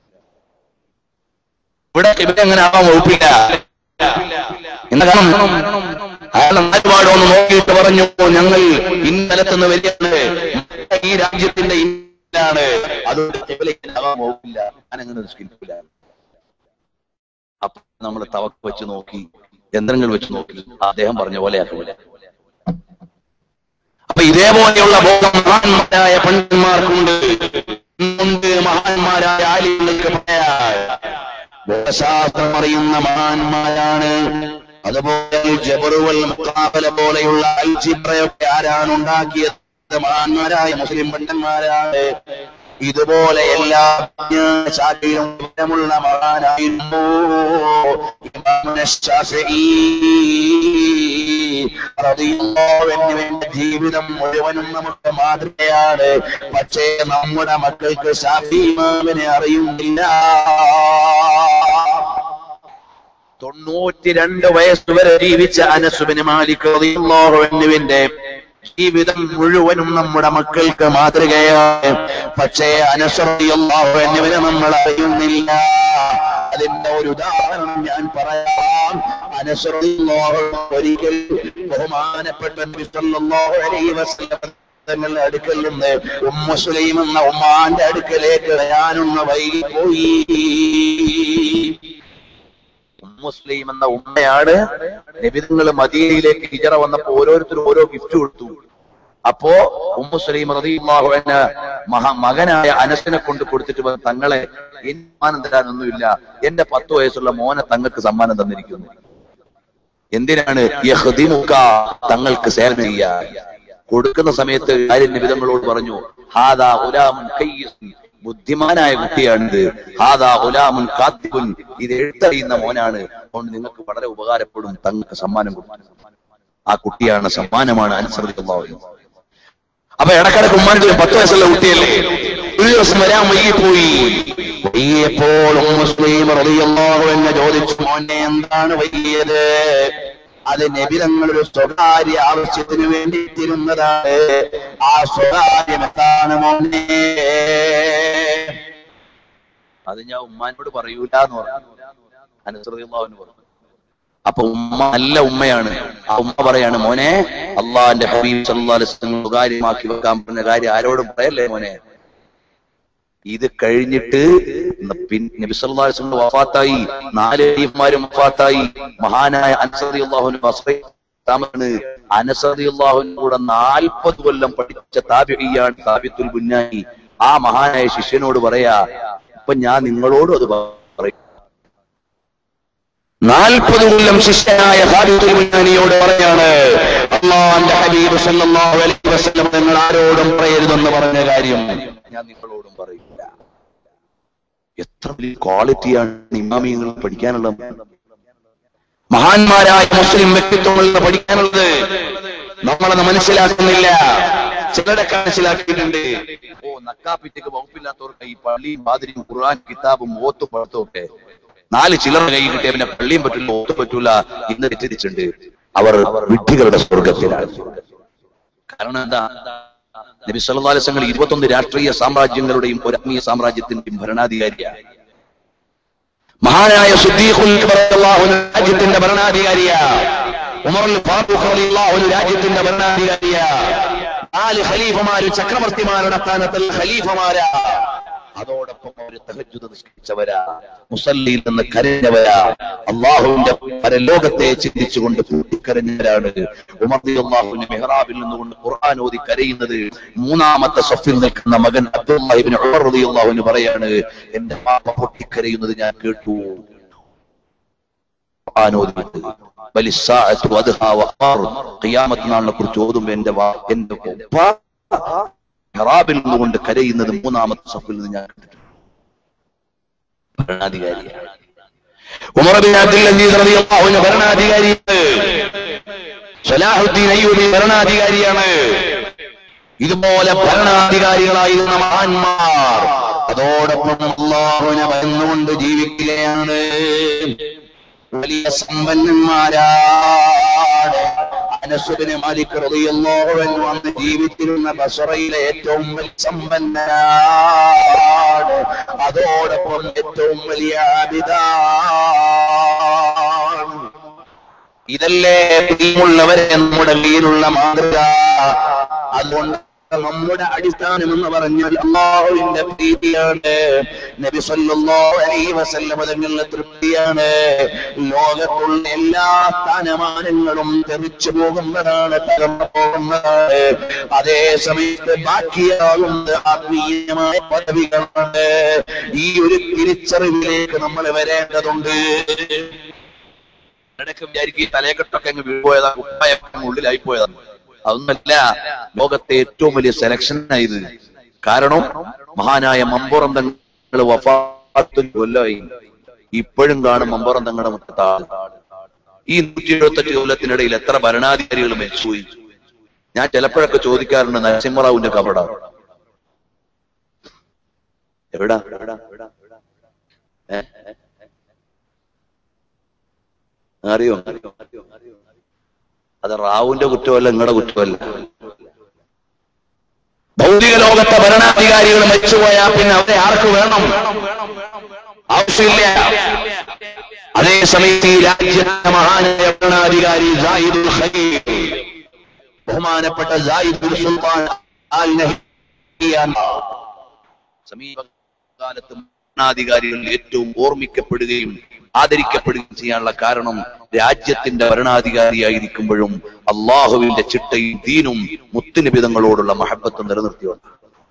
ഇവിടെ കിബില എങ്ങനെ ആവാൻ വകുപ്പില്ല എന്താ കാരണം അയാൾ നാല് പാട് ഒന്ന് നോക്കിയിട്ട് പറഞ്ഞു ഞങ്ങൾ ഇന്നലത്തുനിന്ന് വരികയാണ് ഈ രാജ്യത്തിന്റെ ഇന്നാണ് അതുകൊണ്ട് കിബില ഇങ്ങനെ ആവാൻ വകുപ്പില്ല ഞാനങ്ങനെ നിസ്കരിക്കില്ല അപ്പൊ നമ്മൾ തവക്ക് വെച്ച് നോക്കി യന്ത്രങ്ങൾ വെച്ച് നോക്കി അദ്ദേഹം പറഞ്ഞ പോലെ ആക്കില്ല അപ്പൊ ഇതേപോലെയുള്ള ബോധം മഹാന്മാരായ പണ്ഡിതന്മാർക്കുണ്ട് ഇന്നുണ്ട് മഹാന്മാരായ ആലിങ്ങൾക്ക് പറയാൻ വേദശാസ്ത്രം അറിയുന്ന മഹാന്മാരാണ് അതുപോലെ ജബറുവൽ മുക്കാബല പോലെയുള്ള അൽജിബ്രയൊക്കെ ആരാണ് ഉണ്ടാക്കിയത് മഹാന്മാരായ മുസ്ലിം പണ്ഡന്മാരാണ് ഇതുപോലെ എല്ലാ ശാഖയിലും വിവരമുള്ള മഹാനായിരുന്നു ഇമാമുന ശാഫിഈ റളിയല്ലാഹു അൻഹുവിന്റെ ജീവിതം മുഴുവനും നമുക്ക് മാതൃകയാണ് പക്ഷേ നമ്മുടെ മക്കൾക്ക് ഷാഫി ഇമാമിനെ അറിയുന്നില്ല തൊണ്ണൂറ്റി രണ്ട് വയസ്സ് വരെ ജീവിച്ച അനസുബിന് മാലിക് റളിയല്ലാഹു അൻഹുവിന്റെ ജീവിതം മുഴുവനും നമ്മുടെ മക്കൾക്ക് മാതൃകയാണ് പക്ഷേ അനശ്വറിയല്ലാഹു എന്നിവരെ നമ്മൾ അറിയുന്നില്ല അതിന്റെ ഒരു ഉദാഹരണം ഞാൻ പറയാം അനശ്വറിയല്ലാഹു ഒരിക്കൽ ബഹുമാനപ്പെട്ട നബി സല്ലല്ലാഹു അലൈഹി വസല്ലം തങ്ങളുടെ അടുക്കൽ നിന്ന് ഉമ്മ സുലൈം എന്ന ഉമ്മാന്റെ അടുക്കലേക്ക് ഞാനൊന്ന് വൈകിപ്പോയി മുസ്ലിം എന്ന ഉമ്മയാണ് നബിതങ്ങൾ മദീനയിലേക്ക് ഹിജറ വന്നപ്പോ ഓരോരുത്തരും ഓരോ ഗിഫ്റ്റ് കൊടുത്തു അപ്പോ ഉമ്മു സുലൈം റളിയല്ലാഹു അൻഹ മഹാ മകനായ അനസിനെ കൊണ്ട് കൊടുത്തിട്ട് പറഞ്ഞു, തങ്ങളെ എനിക്ക് സമ്മാനം തരാനൊന്നുമില്ല എന്റെ പത്ത് വയസ്സുള്ള മോനെ തങ്ങൾക്ക് സമ്മാനം തന്നിരിക്കുന്നു എന്തിനാണ് യഹ്ദിമുക തങ്ങൾക്ക് സേവനം ചെയ്യാൻ കൊടുക്കുന്ന സമയത്ത് കാര്യം നിബിതങ്ങളോട് പറഞ്ഞു ഹാദാ ഗുലാമുൻ കയ്യിസുൻ. ബുദ്ധിമാനായ കുട്ടിയാണിത് ഹാദാ ഗുലാമുൻ കാത്തിബുൻ ഇത് എഴുത്തറിയുന്ന മോനാണ് അതുകൊണ്ട് നിങ്ങൾക്ക് വളരെ ഉപകാരപ്പെടും തങ്ങൾക്ക് സമ്മാനം കൊടുക്കും ആ കുട്ടിയാണ് സമ്മാനമാണ് അനുസരിക്കുന്നത് അപ്പൊ ഇടക്കിടക്ക് ഉമ്മാൻ്റെ ഒരു പത്ത് വയസ്സുള്ള കുട്ടിയല്ലേ ഒരു ദിവസം വരാൻ വൈകിപ്പോയി വൈകിയപ്പോൾ മുസ്ലിം റളിയല്ലാഹു എന്നെ ചോദിച്ചു മോനെ എന്താണ് വൈകിയത് അത് നബിതങ്ങൾ ഒരു സ്വകാര്യ ആവശ്യത്തിന് വേണ്ടി തിരുന്നതാണ് ആ സ്വകാര്യം എന്താണ് മോനെ അത് ഞാൻ ഉമ്മാനോട് പറയൂല എന്ന് പറഞ്ഞു അനുസൃതിള്ളാവിന് പറഞ്ഞു അപ്പൊ ഉമ്മ നല്ല ഉമ്മയാണ് ആ ഉമ്മ പറയാണ് മോനെ അള്ളാന്റെ ഹബീബ് സല്ലല്ലാഹു അലൈഹി വസല്ലം സ്വകാര്യമാക്കി വെക്കാൻ പറഞ്ഞ കാര്യം ആരോടും പറയല്ലേ മോനെ ഇത് കഴിഞ്ഞിട്ട് പിന്നെ നബി സല്ലല്ലാഹു അലൈഹി വസല്ലം വഫാത്തായി നാല് ഖലീഫമാരും വഫാത്തായി മഹാനായ അൻസറി അള്ളാഹുവിന് വസ്ഫാണ് അനസറി അള്ളാഹുവിന് കൂടെ നാൽപ്പത് കൊല്ലം പഠിച്ച താബിയാണ് താബിത്തുൽ ബുന്നായി ആ മഹാനായ ശിഷ്യനോട് പറയാ ഇപ്പൊ ഞാൻ നിങ്ങളോടും അത് പറയും നാൽപ്പത് കൊല്ലം ശിഷ്യനായ ഹാബിത്തുൽ ബുന്നാനിയോട് പറയാണ് അള്ളാന്റെ ഹബീബ് സല്ലല്ലാഹു അലൈഹി വസല്ലം നിങ്ങൾ ആരോടും പറയരുതെന്ന് പറഞ്ഞ കാര്യം ഞാൻ നിങ്ങളോടും പറയില്ല എത്ര വലിയ ക്വാളിറ്റിയാണ് ഇമാമിയങ്ങൾ പഠിക്കാനുള്ളത് മഹാന്മാരായ മുസ്ലിം വ്യക്തിത്വങ്ങളിൽ പഠിക്കാനുള്ളത് നമ്മളത് മനസ്സിലാക്കുന്നില്ല ചിലരൊക്കെ മനസ്സിലാക്കിയിട്ടുണ്ട് ഓ നക്കാപ്പിറ്റക്ക് വകുപ്പില്ലാത്തവർക്ക് ഈ പള്ളിയും മാതിരിയും ഖുർആൻ കിതാബും ഓത്തും പഴത്തും ഒക്കെ നാല് ചിലർ കൈ കിട്ടിയ പിന്നെ പള്ളിയും പറ്റില്ല ഓത്തും പറ്റൂല ഇന്ന് തെറ്റിച്ചിട്ടുണ്ട് അവർ വിഡ്ഢികളുടെ സ്വർഗത്തിലാണ് കാരണം എന്താ നബി സല്ലല്ലാഹു അലൈഹി വസല്ലം ഇരുപത്തൊന്ന് രാഷ്ട്രീയ സാമ്രാജ്യങ്ങളുടെയും ഒരു ആത്മീയ സാമ്രാജ്യത്തിന്റെയും ഭരണാധികാരിയാണ് മഹാനായ സുദ്ദീഖുൽ റളിയല്ലാഹു അൻഹു രാജ്യത്തിന്റെ ഭരണാധികാരിയാ ഉമറുൽ ഫാറൂഖ് റളിയല്ലാഹു അൻഹു രാജ്യത്തിന്റെ ഭരണാധികാരിയാ നാല് ഖലീഫമാര് ചക്രവർത്തിമാരുടെ സ്ഥാനത്തിൽ ഖലീഫമാരാ അതോടൊപ്പം അവർ തഹജ്ജുദ് നിസ്കരിച്ചവരാ മുസല്ലിയിൽ നിന്ന് കരഞ്ഞവരാ അള്ളാഹുവിന്റെ പരലോകത്തെ ചിന്തിച്ചുകൊണ്ട് കൂട്ടിക്കരഞ്ഞവരാണ് ഉമർ അള്ളാഹുവിന്റെ മെഹ്റാബിൽ നിന്നുകൊണ്ട് ഖുർആൻ ഓതി കരയുന്നത് മൂന്നാമത്തെ സഫിൽ നിൽക്കുന്ന മകൻ അബ്ദുല്ലാഹിബിൻ ഉമർ റളിയല്ലാഹുവിന് പറയാണ് എന്റെ പാപ്പ പൊട്ടിക്കരയുന്നത് ഞാൻ കേട്ടു ഖുർആൻ ഓതിയിട്ട് വലിസ്സാഅത്തു വദ്ഹാ വഖാർ ഖിയാമത്ത് നാളിനെ കുറിച്ച് ഓതുമ്പോൾ എന്റെ വാ എന്റെ ഉപ്പ ഹറാബിൽ നിന്നുകൊണ്ട് കരയുന്നത് മൂന്നാമത്തെ സഫിൽ നിന്ന് ഞാൻ കണ്ടിട്ടുണ്ട് ഭരണാധികാരിയാണ് ഉമർ ബിൻ അബ്ദുൽ അസീസ് റളിയല്ലാഹു അൻഹു ഭരണാധികാരിയാണ് സലാഹുദ്ദീൻ അയ്യൂബി ഭരണാധികാരിയാണ് ഇതുപോലെ ഭരണാധികാരികളായിരുന്ന മഹാന്മാർ അതോടൊപ്പം അള്ളാഹുവിനെ ഭയന്നുകൊണ്ട് ജീവിക്കുകയാണ് വലിയ സമ്പന്നന്മാരാണ് അനസുബിന് മാലിക് റളിയല്ലാഹു അൻഹു അന്ന് ജീവിച്ചിരുന്ന ബസറയിലെ ഏറ്റവും വലിയ സമ്പന്നനാണ് അതോടൊപ്പം ഏറ്റവും വലിയ ആബിദാണ് ഇതല്ലേ പ്രിയമുള്ളവരെ നമ്മുടെ കയ്യിലുള്ള മാതൃക അതുകൊണ്ട് നമ്മുടെ അടിസ്ഥാനം എന്ന് പറഞ്ഞാൽ അള്ളാഹുവിന്റെ പ്രീതിയാണ് നബി സല്ലല്ലാഹു അലൈഹി വസല്ലം തങ്ങളുടെ തൃപ്തിയാണ് ലോകത്തുള്ള എല്ലാ സ്ഥാനമാനങ്ങളും തെറിച്ചു പോകുന്നതാണ് തകർന്നു പോകുന്നതാണ് അതേ സമയത്ത് ബാക്കിയാകുന്നത് ആത്മീയമായ പദവികളാണ് ഈ ഒരു തിരിച്ചറിവിലേക്ക് നമ്മൾ വരേണ്ടതുണ്ട് ഇടയ്ക്ക് വിചാരിക്കും ഈ തലയെക്കെട്ടൊക്കെ അങ്ങ് വീഴുപോയതാ കുപ്പായൊക്കെ ഉള്ളിലായി പോയതാണ് അതൊന്നല്ല ലോകത്തെ ഏറ്റവും വലിയ സെലക്ഷൻ ആയത് കാരണം മഹാനായ മമ്പുറന്തങ്ങൾ വഫാത്തും കൊല്ലമായി ഇപ്പോഴും കാണും മമ്പുറന്തങ്ങളുടെ മുറ്റത്താണ് ഈ നൂറ്റി എഴുപത്തെട്ട് കൊല്ലത്തിനിടയിൽ എത്ര ഭരണാധികാരികൾ മരിച്ചുപോയി ഞാൻ ചിലപ്പോഴൊക്കെ ചോദിക്കാറുണ്ട് നരസിംഹറാവുവിന്റെ കപട എവിടാ ഏ? അറിയോ അത് റാവുവിന്റെ കുറ്റമല്ല നിങ്ങളുടെ കുറ്റമല്ല ഭൗതിക ലോകത്തെ ഭരണാധികാരികൾ മരിച്ചുപോയാൽ പിന്നെ അവരെ ആർക്ക് വേണം ആവശ്യമില്ല അതേ സമയത്ത് ഈ രാജ്യത്തെ മഹാനായ ഭരണാധികാരി സായിദുൽ ഖലീൽ ബഹുമാനപ്പെട്ട സായിദുൽ സുൽത്താൻ ആൽ നഹ്യാൻ സമീപകാലത്ത് ഭരണാധികാരികൾ ഏറ്റവും ഓർമ്മിക്കപ്പെടുകയും ആദരിക്കപ്പെടുകയും ചെയ്യാനുള്ള കാരണം രാജ്യത്തിന്റെ ഭരണാധികാരിയായിരിക്കുമ്പോഴും അള്ളാഹുവിന്റെ ചിട്ടയും ദീനും മുത്തുനിബിതങ്ങളോടുള്ള മഹബത്തും നിലനിർത്തിയുണ്ട്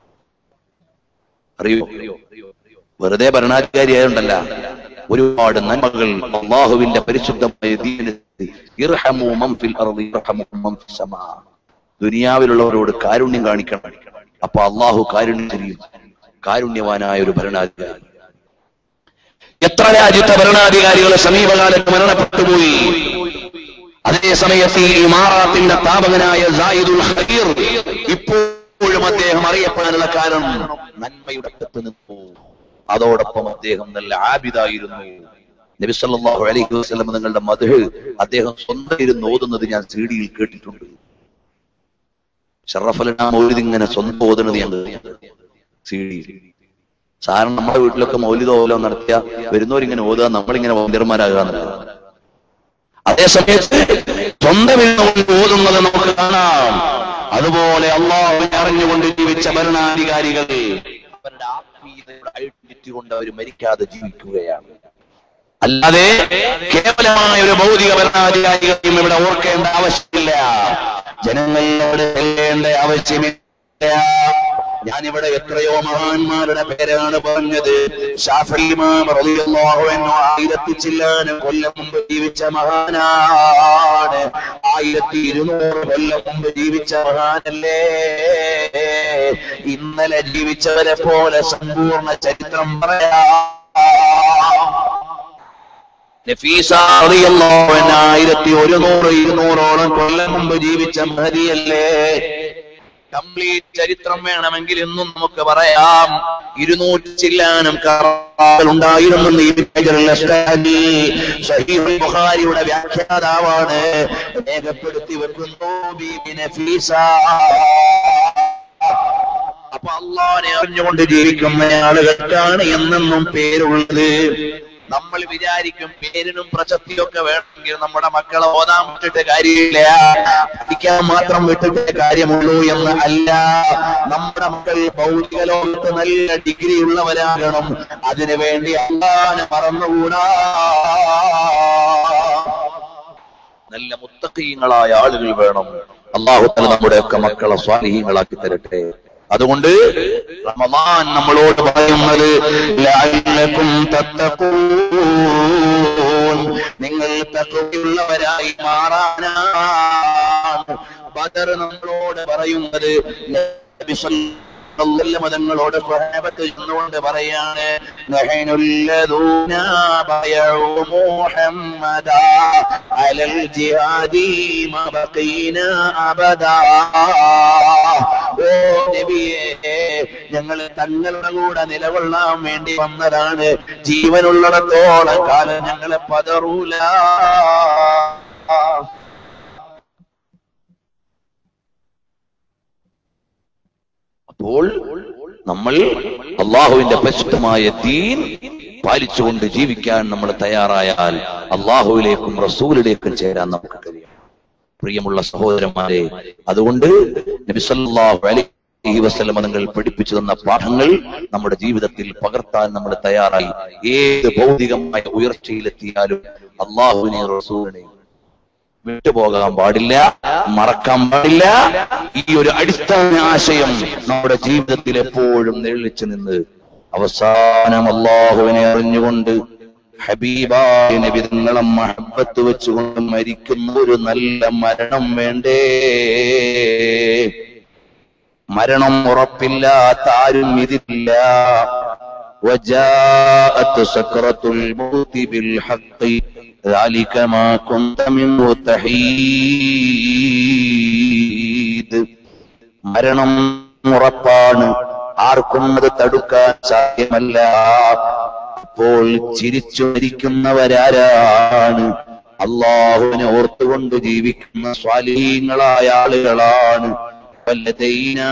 അറിയോ വെറുതെ ഭരണാധികാരിയായുണ്ടല്ല ഒരുപാട് നന്മകൾ അള്ളാഹുവിന്റെ പരിശുദ്ധമായ ദീനിന് ഇർഹമു മൻ ഫിൽ അർളി ഇർഹമുക്കും മൻ ഫിസ് സമാ. ദുനിയാവിലുള്ളവരോട് കാരുണ്യം കാണിക്കണം അപ്പൊ അള്ളാഹു കാരുണ്യം ചെയ്യും കാരുണ്യവാനായ ഒരു ഭരണാധികാരി എത്ര രാജ്യത്തെ ഭരണാധികാരികൾ സമീപകാലത്ത് മരണപ്പെട്ടുപോയി അതേ സമയത്ത് ഈ ഇമാറാത്തിന്റെ സ്ഥാപകനായ സായിദുൽ ഹബീർ ഇപ്പോഴും അദ്ദേഹം അറിയപ്പെടാനുള്ള കാരണം നന്മയുടെ അടുത്ത് നിന്നു അതോടൊപ്പം അദ്ദേഹം നല്ല ആബിദായിരുന്നു നബി സല്ലല്ലാഹു അലൈഹി വസല്ലം നിങ്ങളുടെ മധു അദ്ദേഹം സ്വന്തം ഇരുന്ന് ഓതുന്നത് ഞാൻ സീഡിയിൽ കേട്ടിട്ടുണ്ട് ഷറഫലന മൗലിദ് ഇങ്ങനെ സ്വന്തം ഓതുന്നത് ഞാൻ സീഡിയിൽ സാധാരണ നമ്മുടെ വീട്ടിലൊക്കെ മൗലിദ് ഓലം നടത്തിയ വരുന്നവരിങ്ങനെ ഓതുക നമ്മളിങ്ങനെ വന്ധ്യന്മാരാകുക എന്നുള്ളത് അതേസമയത്ത് സ്വന്തം ഇരുന്നുകൊണ്ട് ഓതുന്നത് നമുക്ക് കാണാം അതുപോലെ അള്ളാഹു അറിഞ്ഞുകൊണ്ട് ജീവിച്ച ഭരണാധികാരികൾ അവരുടെ ആത്മീയതയുടെ ഐഡന്റിറ്റി കൊണ്ട് അവർ മരിക്കാതെ ജീവിക്കുകയാണ് അല്ലാതെ കേവലമായ ഒരു ഭൗതിക ഭരണാധികാരികളെയും ഇവിടെ ഓർക്കേണ്ട ആവശ്യമില്ല ജനങ്ങളോട് ചെല്ലേണ്ട ആവശ്യമില്ല ഞാനിവിടെ എത്രയോ മഹാന്മാരുടെ പേരാണ് പറഞ്ഞത് ഷാഫി ഇമാം റളിയല്ലാഹു അൻഹു ആയിരത്തി ചില്ലാനും കൊല്ലം മുമ്പ് ജീവിച്ച മഹാനാണ് ആയിരത്തി ഇരുന്നൂറ് കൊല്ലം മുമ്പ് ജീവിച്ച മഹാനല്ലേ ഇന്നലെ ജീവിച്ചവരെ പോലെ സമ്പൂർണ്ണ ചരിത്രം പറയാം നഫീസ റളിയല്ലാഹു അൻഹ ആയിരത്തി ഒരുന്നൂറ് ഇരുന്നൂറോളം കൊല്ലം മുമ്പ് ജീവിച്ച മഹതിയല്ലേ കംപ്ലീറ്റ് ചരിത്രം വേണമെങ്കിൽ ഇന്നും നമുക്ക് പറയാം ഇരുന്നൂറ്റി ചില്ലാനം ഉണ്ടായിരുന്നു ബുഖാരിയുടെ വ്യാഖ്യാതാവാണ് രേഖപ്പെടുത്തി വെക്കുന്നു ബീബി നഫീസ അപ്പൊ അള്ളാനെ അറിഞ്ഞുകൊണ്ട് ജീവിക്കുന്ന ആളുകൾക്കാണ് എന്നെന്നും പേരുള്ളത് നമ്മൾ വിചാരിക്കും പേരിനും പ്രശസ്തിയൊക്കെ വേണമെങ്കിൽ നമ്മുടെ മക്കളെ ഓതാൻ വിട്ടിട്ട് കാര്യമില്ല പഠിക്കാൻ മാത്രം വിട്ടിട്ട് കാര്യമുള്ളൂ എന്ന് അല്ല നമ്മുടെ മക്കൾ ഭൗതിക ലോകത്ത് നല്ല ഡിഗ്രി ഉള്ളവരാകണം അതിനു വേണ്ടി അള്ളാനെ മറന്നുകൂടാ നല്ല മുത്തക്കീങ്ങളായ ആളുകൾ വേണം അള്ളാഹു നമ്മുടെയൊക്കെ മക്കളെ സ്വാധീനങ്ങളാക്കി തരട്ടെ അതുകൊണ്ട് റമദാൻ നമ്മളോട് പറയുന്നത് ലഅല്ലക്കും തത്തഖൂൻ നിങ്ങൾ തഖ്വയുള്ളവരായി മാറാനാണ് ബദർ നമ്മളോട് പറയുന്നത് നബി സല്ലല്ലാഹു മതങ്ങളോട് സ്വഹാബത്ത് ചെന്നുകൊണ്ട് പറയാണ് നഹനുല്ലദൂന ബയഉ മുഹമ്മദ അലൽ ജിഹാദി മാ ബഖീന അബദാ ഓ നബിയേ ഞങ്ങൾ തങ്ങളുടെ കൂടെ നിലകൊള്ളാൻ വേണ്ടി വന്നതാണ് ജീവനുള്ളിടത്തോളം കാലം ഞങ്ങളെ പതറൂല അപ്പോൾ നമ്മൾ അള്ളാഹുവിന്റെ പരിശുദ്ധമായ ദീൻ പാലിച്ചുകൊണ്ട് ജീവിക്കാൻ നമ്മൾ തയ്യാറായാൽ അള്ളാഹുവിലേക്കും റസൂലിലേക്കും ചേരാൻ നമുക്ക് കഴിയും പ്രിയമുള്ള സഹോദരന്മാരെ അതുകൊണ്ട് നബി സല്ലല്ലാഹു അലൈഹി വസല്ലമ നിങ്ങൾ പഠിപ്പിച്ചു തന്ന പാഠങ്ങൾ നമ്മുടെ ജീവിതത്തിൽ പകർത്താൻ നമ്മൾ തയ്യാറായി ഏത് ഭൗതികമായ ഉയർച്ചയിലെത്തിയാലും അള്ളാഹുവിനെ റസൂലിനെ വിട്ടുപോകാൻ പാടില്ല മറക്കാൻ പാടില്ല ഈ ഒരു അടിസ്ഥാന ആശയം നമ്മുടെ ജീവിതത്തിൽ എപ്പോഴും നിഴലിച്ചു നിന്ന് അവസാനം അള്ളാഹുവിനെ അറിഞ്ഞുകൊണ്ട് ഹബീബായ നബി നിങ്ങളെ മഹബത്ത് വെച്ചുകൊണ്ട് മരിക്കുന്ന ഒരു നല്ല മരണം വേണ്ടേ മരണം ഉറപ്പില്ലാത്ത ആരും ഇതില്ല وجاءت سكرة الموت بالحق ذلك ما كنت منه تحيد മരണം ഉറപ്പാണ് ആർക്കും അത് തടുക്കാൻ സാധ്യമല്ല അപ്പോൾ ചിരിച്ചു മരിക്കുന്നവരാരാണ് അള്ളാഹുവിനെ ഓർത്തുകൊണ്ട് ജീവിക്കുന്ന സ്വാലീങ്ങളായ ആളുകളാണ് വല്ലതൈന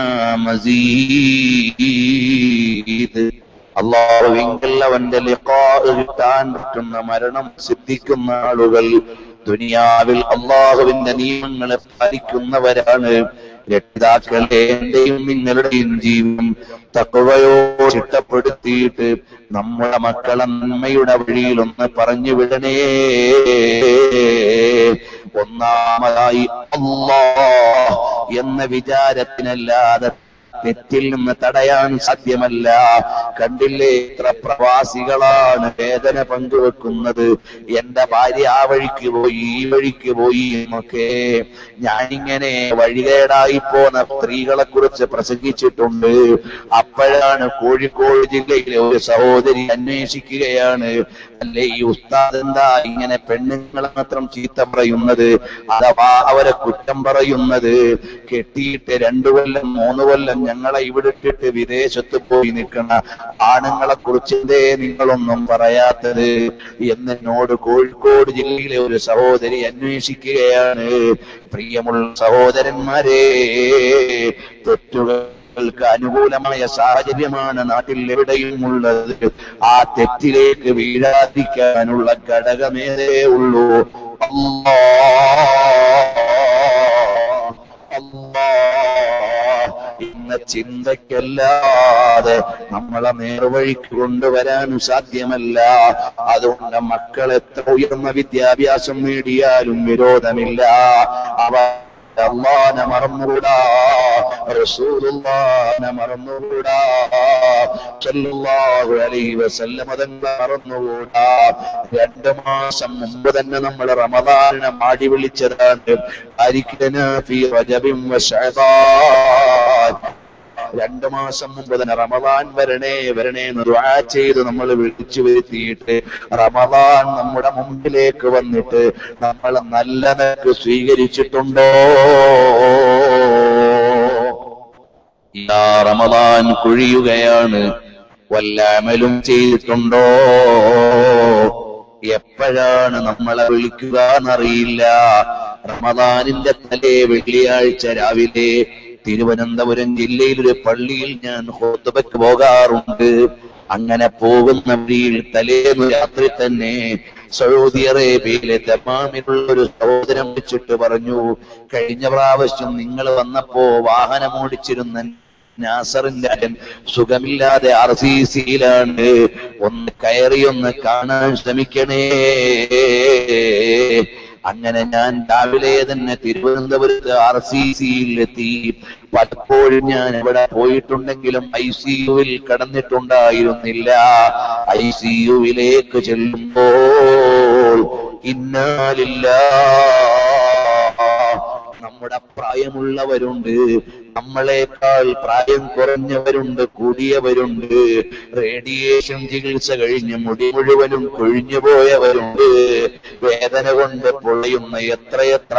മസീദ് അള്ളാഹുവിങ്കൽ അവന്റെ ലിഖാ കിട്ടാൻ പറ്റുന്ന മരണം സിദ്ധിക്കുന്ന ആളുകൾ ദുനിയാവിൽ അള്ളാഹുവിന്റെ നിയമങ്ങളെ പാലിക്കുന്നവരാണ് രക്ഷിതാക്കളെ എന്റെയും നിങ്ങളുടെയും ജീവിതം തക്കവയോ ചിട്ടപ്പെടുത്തിയിട്ട് നമ്മുടെ മക്കളെ നന്മയുടെ വഴിയിൽ ഒന്ന് പറഞ്ഞു വിടണേ ഒന്നാമതായി അല്ലാ എന്ന വിചാരത്തിനല്ലാതെ തെറ്റിൽ നിന്ന് തടയാൻ സാധ്യമല്ല കണ്ടില്ലേ എത്ര പ്രവാസികളാണ് വേദന പങ്കുവെക്കുന്നത് എന്റെ ഭാര്യ ആ വഴിക്ക് പോയി ഈ വഴിക്ക് പോയി എന്നൊക്കെ ഞാനിങ്ങനെ വഴികേടായി പോന്ന സ്ത്രീകളെ കുറിച്ച് പ്രസംഗിച്ചിട്ടുണ്ട് അപ്പോഴാണ് കോഴിക്കോട് ജില്ലയിലെ ഒരു സഹോദരി അന്വേഷിക്കുകയാണ് അല്ലേ ഈ ഉസ്താദ് എന്താ ഇങ്ങനെ പെണ്ണുങ്ങളെ മാത്രം ചീത്ത പറയുന്നത് അഥവാ അവരെ കുറ്റം പറയുന്നത് കെട്ടിയിട്ട് രണ്ടു കൊല്ലം മൂന്ന് കൊല്ലം ഞങ്ങളെ ഇവിടെ ഇട്ടിട്ട് വിദേശത്ത് പോയി നിൽക്കണ ആണുങ്ങളെ കുറിച്ച് എന്തേ നിങ്ങളൊന്നും പറയാത്തത് എന്നോട് കോഴിക്കോട് ജില്ലയിലെ ഒരു സഹോദരി അന്വേഷിക്കുകയാണ് പ്രിയമുള്ള സഹോദരന്മാരെ തെറ്റുകൾ ൾക്ക് അനുകൂലമായ സാഹചര്യമാണ് നാട്ടിൽ എവിടെയും ഉള്ളത് ആ തെറ്റിലേക്ക് വീഴാതിരിക്കാനുള്ള ഘടകമേതേ ഉള്ളൂ അല്ലാ അല്ലാ എന്ന ചിന്തയ്ക്കല്ലാതെ നമ്മളെ നേർവഴിക്ക് കൊണ്ടുവരാൻ സാധ്യമല്ല അതുകൊണ്ട് മക്കൾ എത്ര ഉയർന്ന വിദ്യാഭ്യാസം നേടിയാലും വിരോധമില്ല അവ അള്ളാനെ മറന്നുകൂടാ റസൂലുള്ളാനെ മറന്നുകൂടാ സല്ലല്ലാഹു അലൈഹി വസല്ലം തങ്ങളെ മറന്നുകൂടാ രണ്ട് മാസം മുമ്പ് തന്നെ നമ്മൾ റമദാനിനെ മാടി വിളിച്ചതാണ് അരിക്കന ഫി റജബിൻ വശഅബാൻ രണ്ടു മാസം മുമ്പ് തന്നെ റമദാൻ വരണേ വരണേ എന്ന് ദുആ ചെയ്ത് നമ്മൾ വിളിച്ചു വരുത്തിയിട്ട് റമദാൻ നമ്മുടെ മുമ്പിലേക്ക് വന്നിട്ട് നമ്മൾ നല്ല നിലക്ക് സ്വീകരിച്ചിട്ടുണ്ടോ ഇതാ റമദാൻ കുഴിയുകയാണ് വല്ല അമലും ചെയ്തിട്ടുണ്ടോ എപ്പോഴാണ് നമ്മളെ വിളിക്കുക എന്നറിയില്ല റമദാനിന്റെ തലേ വെള്ളിയാഴ്ച രാവിലെ തിരുവനന്തപുരം ജില്ലയിൽ ഒരു പള്ളിയിൽ ഞാൻ ഹോത്തുബയ്ക്ക് പോകാറുണ്ട് അങ്ങനെ പോകുന്ന വഴിയിൽ തലേന്ന് രാത്രി തന്നെ സൗദി അറേബ്യയിലെ തമാമിലുള്ള ഒരു സഹോദരൻ വെച്ചിട്ട് പറഞ്ഞു കഴിഞ്ഞ പ്രാവശ്യം നിങ്ങൾ വന്നപ്പോ വാഹനം ഓടിച്ചിരുന്ന നാസറിന്റെ അച്ഛൻ സുഖമില്ലാതെ ആർ സി സിയിലാണ് ഒന്ന് കയറി ഒന്ന് കാണാൻ ശ്രമിക്കണേ അങ്ങനെ ഞാൻ രാവിലെ തന്നെ തിരുവനന്തപുരത്ത് ആർ സി സിയിലെത്തി പലപ്പോഴും ഞാൻ ഇവിടെ പോയിട്ടുണ്ടെങ്കിലും ഐ സി യുവിൽ കടന്നിട്ടുണ്ടായിരുന്നില്ല ഐ സി യുവിലേക്ക് ചെല്ലുമ്പോൾ ഇന്നാലില്ല നമ്മുടെ പ്രായമുള്ളവരുണ്ട് നമ്മളെക്കാൾ പ്രായം കുറഞ്ഞവരുണ്ട് കൂടിയവരുണ്ട് റേഡിയേഷൻ ചികിത്സ കഴിഞ്ഞ് മുടി മുഴുവനും കൊഴിഞ്ഞു പോയവരുണ്ട് വേദന കൊണ്ട് പൊളയുന്ന എത്രയെത്ര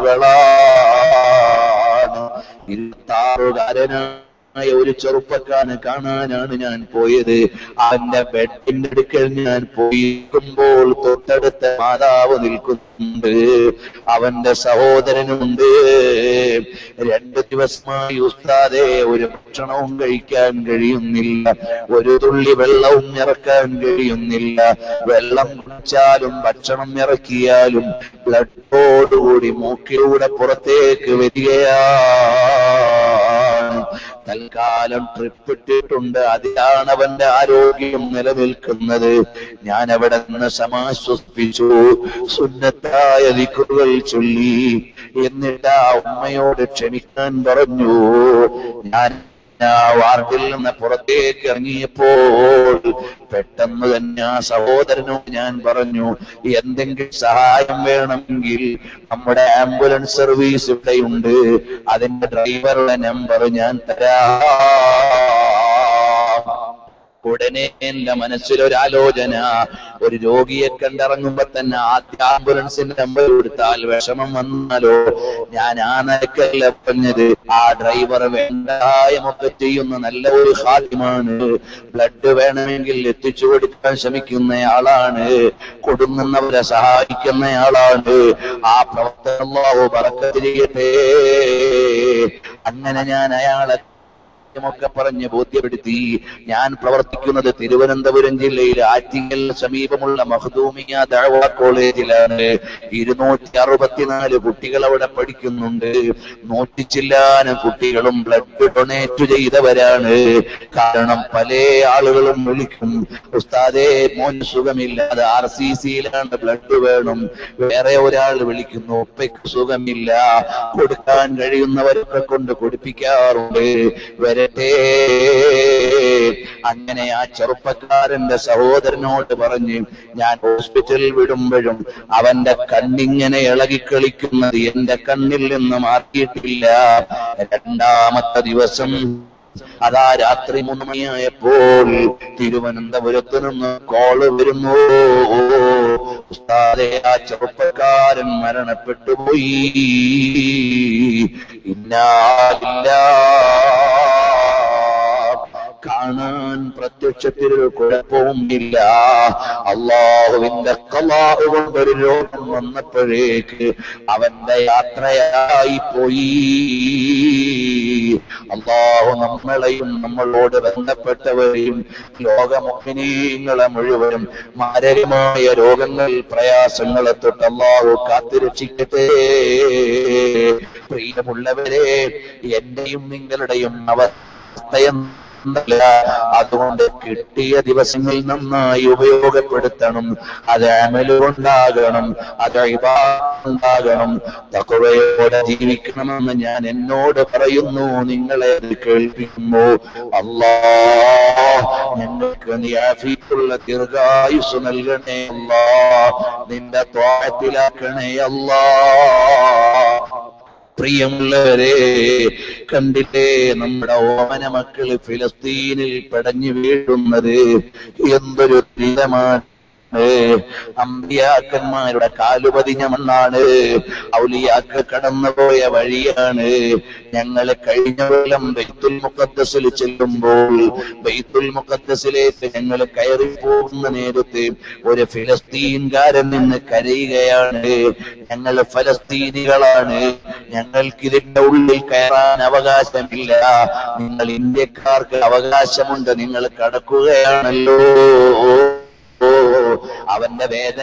ആളുകളാണ് ഇരുപത്താറുകാരനാണ് ായ ഒരു ചെറുപ്പക്കാരനെ കാണാനാണ് ഞാൻ പോയത് അവന്റെ ബെഡിന്റെ അടുക്കൽ ഞാൻ പോയിരിക്കുമ്പോൾ തൊട്ടടുത്ത മാതാവ് നിൽക്കുന്നുണ്ട് അവന്റെ സഹോദരനുണ്ട് രണ്ടു ദിവസമായി ഉസ്താദെ ഒരു ഭക്ഷണവും കഴിക്കാൻ കഴിയുന്നില്ല ഒരു തുള്ളി വെള്ളവും ഇറക്കാൻ കഴിയുന്നില്ല വെള്ളം കുടിച്ചാലും ഭക്ഷണം ഇറക്കിയാലും ബ്ലഡോടുകൂടി മൂക്കിലൂടെ പുറത്തേക്ക് വരികയാണ് തൽക്കാലം ട്രിപ്പ് ഇട്ടിട്ടുണ്ട് അതിലാണ് അവന്റെ ആരോഗ്യം നിലനിൽക്കുന്നത് ഞാൻ അവിടെ നിന്ന് സമാശ്വസിപ്പിച്ചു സുന്നത്തായ ദിക്കുകൾ ചൊല്ലി എന്നിട്ട് ആ ഉമ്മയോട് ക്ഷമിക്കാൻ പറഞ്ഞു ഞാൻ ആ വാർഡിൽ നിന്ന് പുറത്തേക്ക് ഇറങ്ങിയപ്പോൾ പെട്ടെന്ന് തന്നെ ആ സഹോദരനോട് ഞാൻ പറഞ്ഞു എന്തെങ്കിലും സഹായം വേണമെങ്കിൽ നമ്മുടെ ആംബുലൻസ് സർവീസ് ഇവിടെയുണ്ട് അതിന്റെ ഡ്രൈവറുടെ നമ്പർ ഞാൻ തരാം ഉടനെ എന്റെ മനസ്സിലൊരാലോചന ഒരു രോഗിയെ കണ്ടിറങ്ങുമ്പോ തന്നെ ആദ്യ ആംബുലൻസിന്റെ നമ്പർ കൊടുത്താൽ വിഷമം വന്നാലോ ഞാൻ ആ നിലക്കല്ല പറഞ്ഞത് ആ ഡ്രൈവർ വേണ്ടായമൊക്കെ ചെയ്യുന്ന നല്ല ഒരു ഹാദ്യമാണ് ബ്ലഡ് വേണമെങ്കിൽ എത്തിച്ചു കൊടുക്കാൻ ശ്രമിക്കുന്നയാളാണ് കൊടുങ്ങുന്നവരെ സഹായിക്കുന്നയാളാണ് ആ പ്രവർത്തനമാവോ പറക്കത്ത് ചെയ്യട്ടെ അങ്ങനെ ഞാൻ അയാളെ ഒക്കെ പറഞ്ഞ് ബോധ്യപ്പെടുത്തി ഞാൻ പ്രവർത്തിക്കുന്നത് തിരുവനന്തപുരം ജില്ലയിലെ ആറ്റിങ്ങൽ സമീപമുള്ള മഹദൂമിയ ദഴവ കോളേജിലാണ് ഇരുന്നൂറ്റി അറുപത്തിനാല് കുട്ടികൾ അവിടെ പഠിക്കുന്നുണ്ട് നൂറ്റി ചില്ലാനും കുട്ടികളും ബ്ലഡ് ഡൊണേറ്റ് ചെയ്തവരാണ് കാരണം പല ആളുകളും വിളിക്കും ഉസ്താദേ മോൻ സുഖമില്ലാതെ ആർ സി സിയിലാണ് ബ്ലഡ് വേണം വേറെ ഒരാൾ വിളിക്കുന്നു ഉപ്പയ്ക്ക് സുഖമില്ല കൊടുക്കാൻ കഴിയുന്നവരൊക്കെ കൊണ്ട് കൊടുപ്പിക്കാറുണ്ട് വരട്ടെ അങ്ങനെ ആ ചെറുപ്പക്കാരന്റെ സഹോദരനോട് പറഞ്ഞ് ഞാൻ ഹോസ്പിറ്റലിൽ വിടുമ്പോഴും അവന്റെ കണ്ണിങ്ങനെ ഇളകിക്കളിക്കുന്നത് എന്റെ കണ്ണിൽ നിന്ന് മാറ്റിയിട്ടില്ല രണ്ടാമത്തെ ദിവസം അതാ രാത്രി മൂന്ന് മണിയായപ്പോൾ തിരുവനന്തപുരത്ത് നിന്ന് കോള് വരുന്നു ഉസ്താദെ ആ ചെറുപ്പക്കാരൻ മരണപ്പെട്ടു പോയി ഇന്നാലില്ല കാണാൻ പ്രത്യക്ഷത്തിൽ ഒരു കുഴപ്പവുമില്ല അള്ളാഹുവിന്റെ കലാഹു കൊണ്ടൊരു രോഗം വന്നപ്പോഴേക്ക് അവന്റെ യാത്രയായി പോയി അള്ളാഹു നമ്മളെയും നമ്മളോട് ബന്ധപ്പെട്ടവരെയും ലോകമുഖിനീങ്ങളെ മുഴുവനും മാരകമായ രോഗങ്ങൾ പ്രയാസങ്ങളെ തൊട്ട് അള്ളാഹു കാത്തുരക്ഷിക്കട്ടെ പ്രിയമുള്ളവരെ എന്റെയും നിങ്ങളുടെയും അവസ്ഥയും ല്ല. അതുകൊണ്ട് കിട്ടിയ ദിവസങ്ങൾ നന്നായി ഉപയോഗപ്പെടുത്തണം അത് അമലുകൊണ്ടാകണം അത് ഉണ്ടാകണം തക്കവയോടെ ജീവിക്കണമെന്ന് ഞാൻ എന്നോട് പറയുന്നു നിങ്ങളെ അത് കേൾപ്പിക്കുന്നു അല്ലാ ഞങ്ങൾക്ക് നീ ആഫിയുള്ള ദീർഘായുസ് നൽകണേ അല്ലാ നിന്റെ ത്വാഴത്തിലാക്കണേ അല്ലാ പ്രിയമുള്ളവരെ കണ്ടില്ലേ നമ്മുടെ ഓമന മക്കള് ഫിലസ്തീനിൽ പടഞ്ഞു വീഴുന്നത് എന്തൊരു തീരമാണ് അമ്പിയാക്കന്മാരുടെ കാലുപതിഞ്ഞ മണ്ണാണ് ഔലിയാക്കൾ കടന്നുപോയ വഴിയാണ് ഞങ്ങൾ കഴിഞ്ഞ കൊല്ലം ബൈത്തുൽ മുഖദ്സിൽ ചെല്ലുമ്പോൾ ബൈത്തുൽ മുഖദ്സിലേക്ക് ഞങ്ങൾ കയറി പോകുന്ന നേരത്ത് ഒരു ഫിലസ്തീൻകാരൻ നിന്ന് കരയുകയാണ് ഞങ്ങൾ ഫലസ്തീനികളാണ് ഞങ്ങൾക്ക് ഇതിന്റെ ഉള്ളിൽ കയറാൻ അവകാശമില്ല നിങ്ങൾ ഇന്ത്യക്കാർക്ക് അവകാശമുണ്ട് നിങ്ങൾ കടക്കുകയാണല്ലോ ഓ അവന്റെ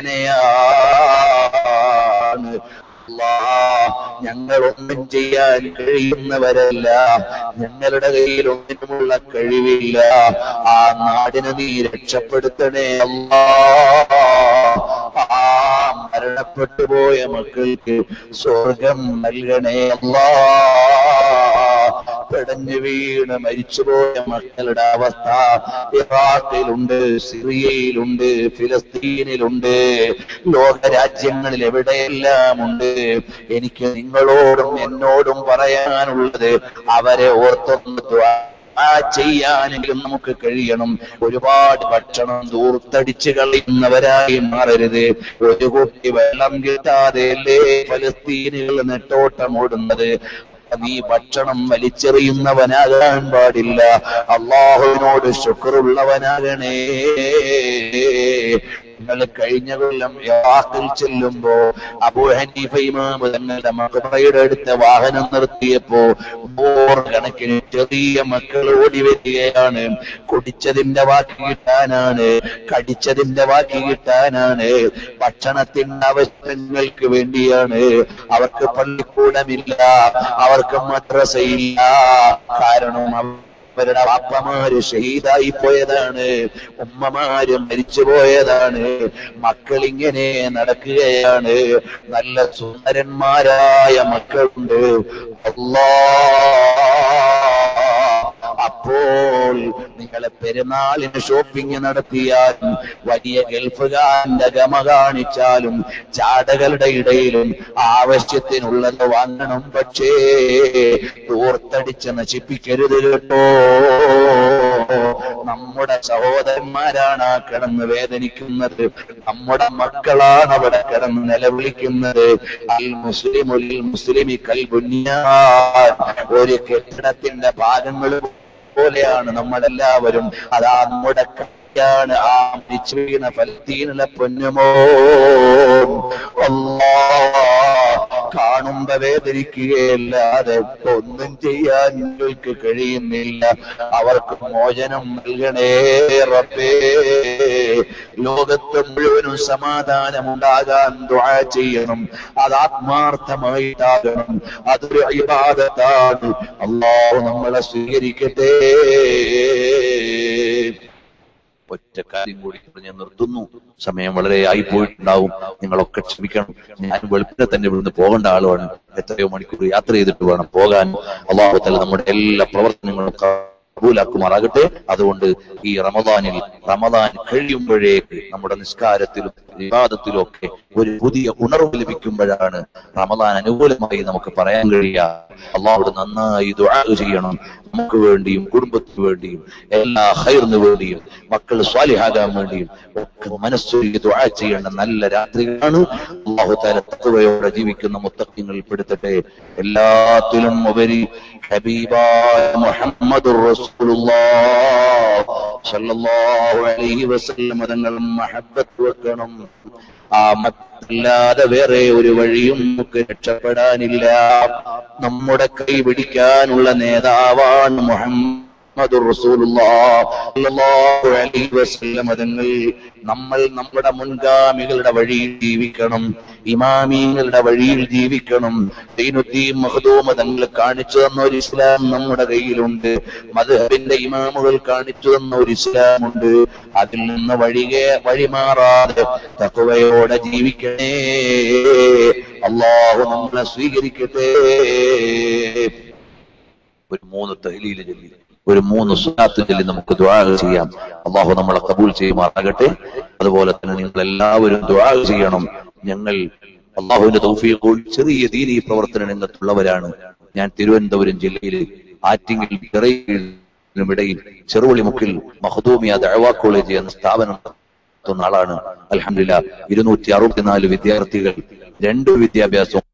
വേദനയാണ് അല്ലാ, ഞങ്ങൾ ഒന്നും ചെയ്യാൻ കഴിയുന്നവരല്ല ഞങ്ങളുടെ കയ്യിൽ ഒന്നിനുമുള്ള കഴിവില്ല ആ നാടിനെ നീ രക്ഷപ്പെടുത്തണേ അല്ലാ ആ മരണപ്പെട്ടു പോയ മക്കൾക്ക് സ്വർഗം നൽകണേ അല്ലാ പെടഞ്ഞു വീണ് മരിച്ചുപോയ മക്കളുടെ അവസ്ഥ ഇറാഖിലുണ്ട് സിറിയയിലുണ്ട് ഫിലസ്തീനിലുണ്ട് ലോകരാജ്യങ്ങളിൽ എവിടെയെല്ലാം ഉണ്ട് എനിക്ക് നിങ്ങളോടും എന്നോടും പറയാനുള്ളത് അവരെ ഓർത്തൊന്ന് ദ്വാ ആ ചെയ്യാനെങ്കിലും നമുക്ക് കഴിയണം ഒരുപാട് ഭക്ഷണം ദൂർത്തടിച്ച് കളയുന്നവരായി മാറരുത് ഒരു കുട്ടി വെള്ളം കിട്ടാതെ അല്ലേ ഫലസ്തീനുകൾ നെട്ടോട്ടം ഓടുന്നത് നീ ഭക്ഷണം വലിച്ചെറിയുന്നവനാകാൻ പാടില്ല അള്ളാഹുവിനോട് ശുക്രുള്ളവനാകണേ നിങ്ങൾ കഴിഞ്ഞ കൊല്ലം ഇറാഖിൽ ചെല്ലുമ്പോ അബൂ ഹനീഫ ഇമാമ് തങ്ങളുടെ മക്ബറയുടെ അടുത്ത വാഹനം നിർത്തിയപ്പോ നൂറുകണക്കിന് ചെറിയ മക്കൾ ഓടി വരികയാണ് കുടിച്ചതിന്റെ വാക്കി കിട്ടാനാണ് കടിച്ചതിന്റെ വാക്കി കിട്ടാനാണ് ഭക്ഷണത്തിന്റെ ആവശ്യങ്ങൾക്ക് വേണ്ടിയാണ് അവർക്ക് പള്ളിക്കൂടമില്ല അവർക്ക് മദ്രസയില്ല കാരണം അവർ അവരുടെ വാപ്പമാര് ഷഹീദായി പോയതാണ് ഉമ്മമാര് മരിച്ചു പോയതാണ് മക്കൾ ഇങ്ങനെ നടക്കുകയാണ് നല്ല സുന്ദരന്മാരായ മക്കളുണ്ട് അല്ലാ അപ്പോൾ നിങ്ങളെ പെരുന്നാളിന് ഷോപ്പിംഗ് നടത്തിയാലും വലിയ ഗൾഫുകാരന്റെ ഗമ കാണിച്ചാലും ചാടകളുടെ ഇടയിലും ആവശ്യത്തിനുള്ളത് വാങ്ങണം പക്ഷേ ദൂർത്തടിച്ച് നശിപ്പിക്കരുത് കേട്ടോ നമ്മുടെ സഹോദരന്മാരാണ് ആ കിടന്ന് വേദനിക്കുന്നത് നമ്മുടെ മക്കളാണ് അവിടെ കിടന്ന് നിലവിളിക്കുന്നത് അൽ മുസ്ലിമുൽ മുസ്ലിമി കൽ ബുനിയാൻ ഒരു കെട്ടിടത്തിന്റെ ഭാഗങ്ങൾ പോലെയാണ് നമ്മളെല്ലാവരും അതാ നമ്മുടെ ാണ് ആ മരിച്ചു വീണ ഫലസ്തീനിലെ പൊന്നുമോ അല്ലാ കാണുമ്പോ വേദനിക്കുകയല്ലാതെ ഒന്നും ചെയ്യാൻ നിങ്ങൾക്ക് കഴിയുന്നില്ല അവർക്ക് മോചനം നൽകണേ റബ്ബേ ലോകത്ത് മുഴുവനും സമാധാനമുണ്ടാകാൻ ദുആ ചെയ്യണം അത് ആത്മാർത്ഥമായിട്ടാകണം അതൊരു ഇബാദത്താണ് അള്ളാഹു നമ്മളെ സ്വീകരിക്കട്ടെ ഒറ്റ കാര്യം കൂടി പറഞ്ഞ് ഞാൻ നിർത്തുന്നു സമയം വളരെ ആയി പോയിട്ടുണ്ടാവും നിങ്ങളൊക്കെ ക്ഷമിക്കണം ഞാൻ വെളുപ്പിനെ തന്നെ ഇവിടുന്ന് പോകേണ്ട ആളുമാണ് എത്രയോ മണിക്കൂർ യാത്ര ചെയ്തിട്ട് വേണം പോകാൻ അള്ളാഹുത്തല നമ്മുടെ എല്ലാ പ്രവർത്തനങ്ങളും കബൂലാക്കുമാറാകട്ടെ അതുകൊണ്ട് ഈ റമദാനിൽ റമദാൻ കഴിയുമ്പോഴേക്ക് നമ്മുടെ നിസ്കാരത്തിലും വിവാദത്തിലും ഒക്കെ ഒരു പുതിയ ഉണർവ് ലഭിക്കുമ്പോഴാണ് റമദാൻ അനുകൂലമായി നമുക്ക് പറയാൻ കഴിയുക അള്ളാഹുട് നന്നായി ദുആ ചെയ്യണം നമുക്ക് വേണ്ടിയും കുടുംബത്തിന് വേണ്ടിയും എല്ലാ ഹൈറിന് വേണ്ടിയും മക്കൾ സ്വാലിഹാകാൻ വേണ്ടിയും ഒക്കെ മനസ്സൊരുക്കി ദുആ ചെയ്യേണ്ട നല്ല രാത്രികളാണ് അള്ളാഹു താല തത്വയോടെ ജീവിക്കുന്ന മുത്തക്കിങ്ങളിൽ പെടുത്തട്ടെ എല്ലാത്തിലും ഉപരി ഹബീബായ മുഹമ്മദുർ റസൂലുള്ളാഹ് സല്ലല്ലാഹു അലൈഹി വസല്ലം തങ്ങൾ മഹബ്ബത്ത് വെക്കണം ആ മറ്റല്ലാതെ വേറെ ഒരു വഴിയും നമുക്ക് രക്ഷപ്പെടാനില്ല നമ്മുടെ കൈ പിടിക്കാനുള്ള നേതാവാണ് മുഹമ്മദ് തങ്ങൾ നമ്മൾ നമ്മുടെ മുൻഗാമികളുടെ വഴിയിൽ ജീവിക്കണം ഇമാമിങ്ങളുടെ വഴിയിൽ ജീവിക്കണം ദീനുദ്ദീൻ മഹദൂമ തങ്ങൾ കാണിച്ചു തന്ന ഒരു ഇസ്ലാം നമ്മുടെ കയ്യിലുണ്ട് മധുഹബിന്റെ ഇമാമുകൾ കാണിച്ചു തന്ന ഒരു ഇസ്ലാമുണ്ട് അതിൽ നിന്ന് വഴികെ വഴിമാറാതെ തക്കുവയോടെ ജീവിക്കണേ അള്ളാഹു നമ്മളെ സ്വീകരിക്കട്ടെ ഒരു മൂന്ന് തഹലീല് ചൊല്ലി ഒരു മൂന്ന് സുനാത്ത് ചൊല്ലി നമുക്ക് ദുആ ചെയ്യാം അള്ളാഹു നമ്മളെ കബൂൽ ചെയ്യുമാറാകട്ടെ അതുപോലെ തന്നെ നിങ്ങൾ എല്ലാവരും ദുആ ചെയ്യണം ഞങ്ങൾ അള്ളാഹുവിന്റെ തൗഫീഖ് കൂടി ചെറിയ ദീനീ പ്രവർത്തന രംഗത്തുള്ളവരാണ് ഞാൻ തിരുവനന്തപുരം ജില്ലയിൽ ആറ്റിങ്ങിൽ ചിറയിലും ഇടയിൽ ചെറുവള്ളിമുക്കിൽ മഹദൂമിയ ദഅവാ കോളേജ് എന്ന സ്ഥാപനം നടത്തുന്ന ആളാണ് അൽഹംദുലില്ലാ ഇരുന്നൂറ്റി അറുപത്തിനാല് വിദ്യാർത്ഥികൾ രണ്ട് വിദ്യാഭ്യാസവും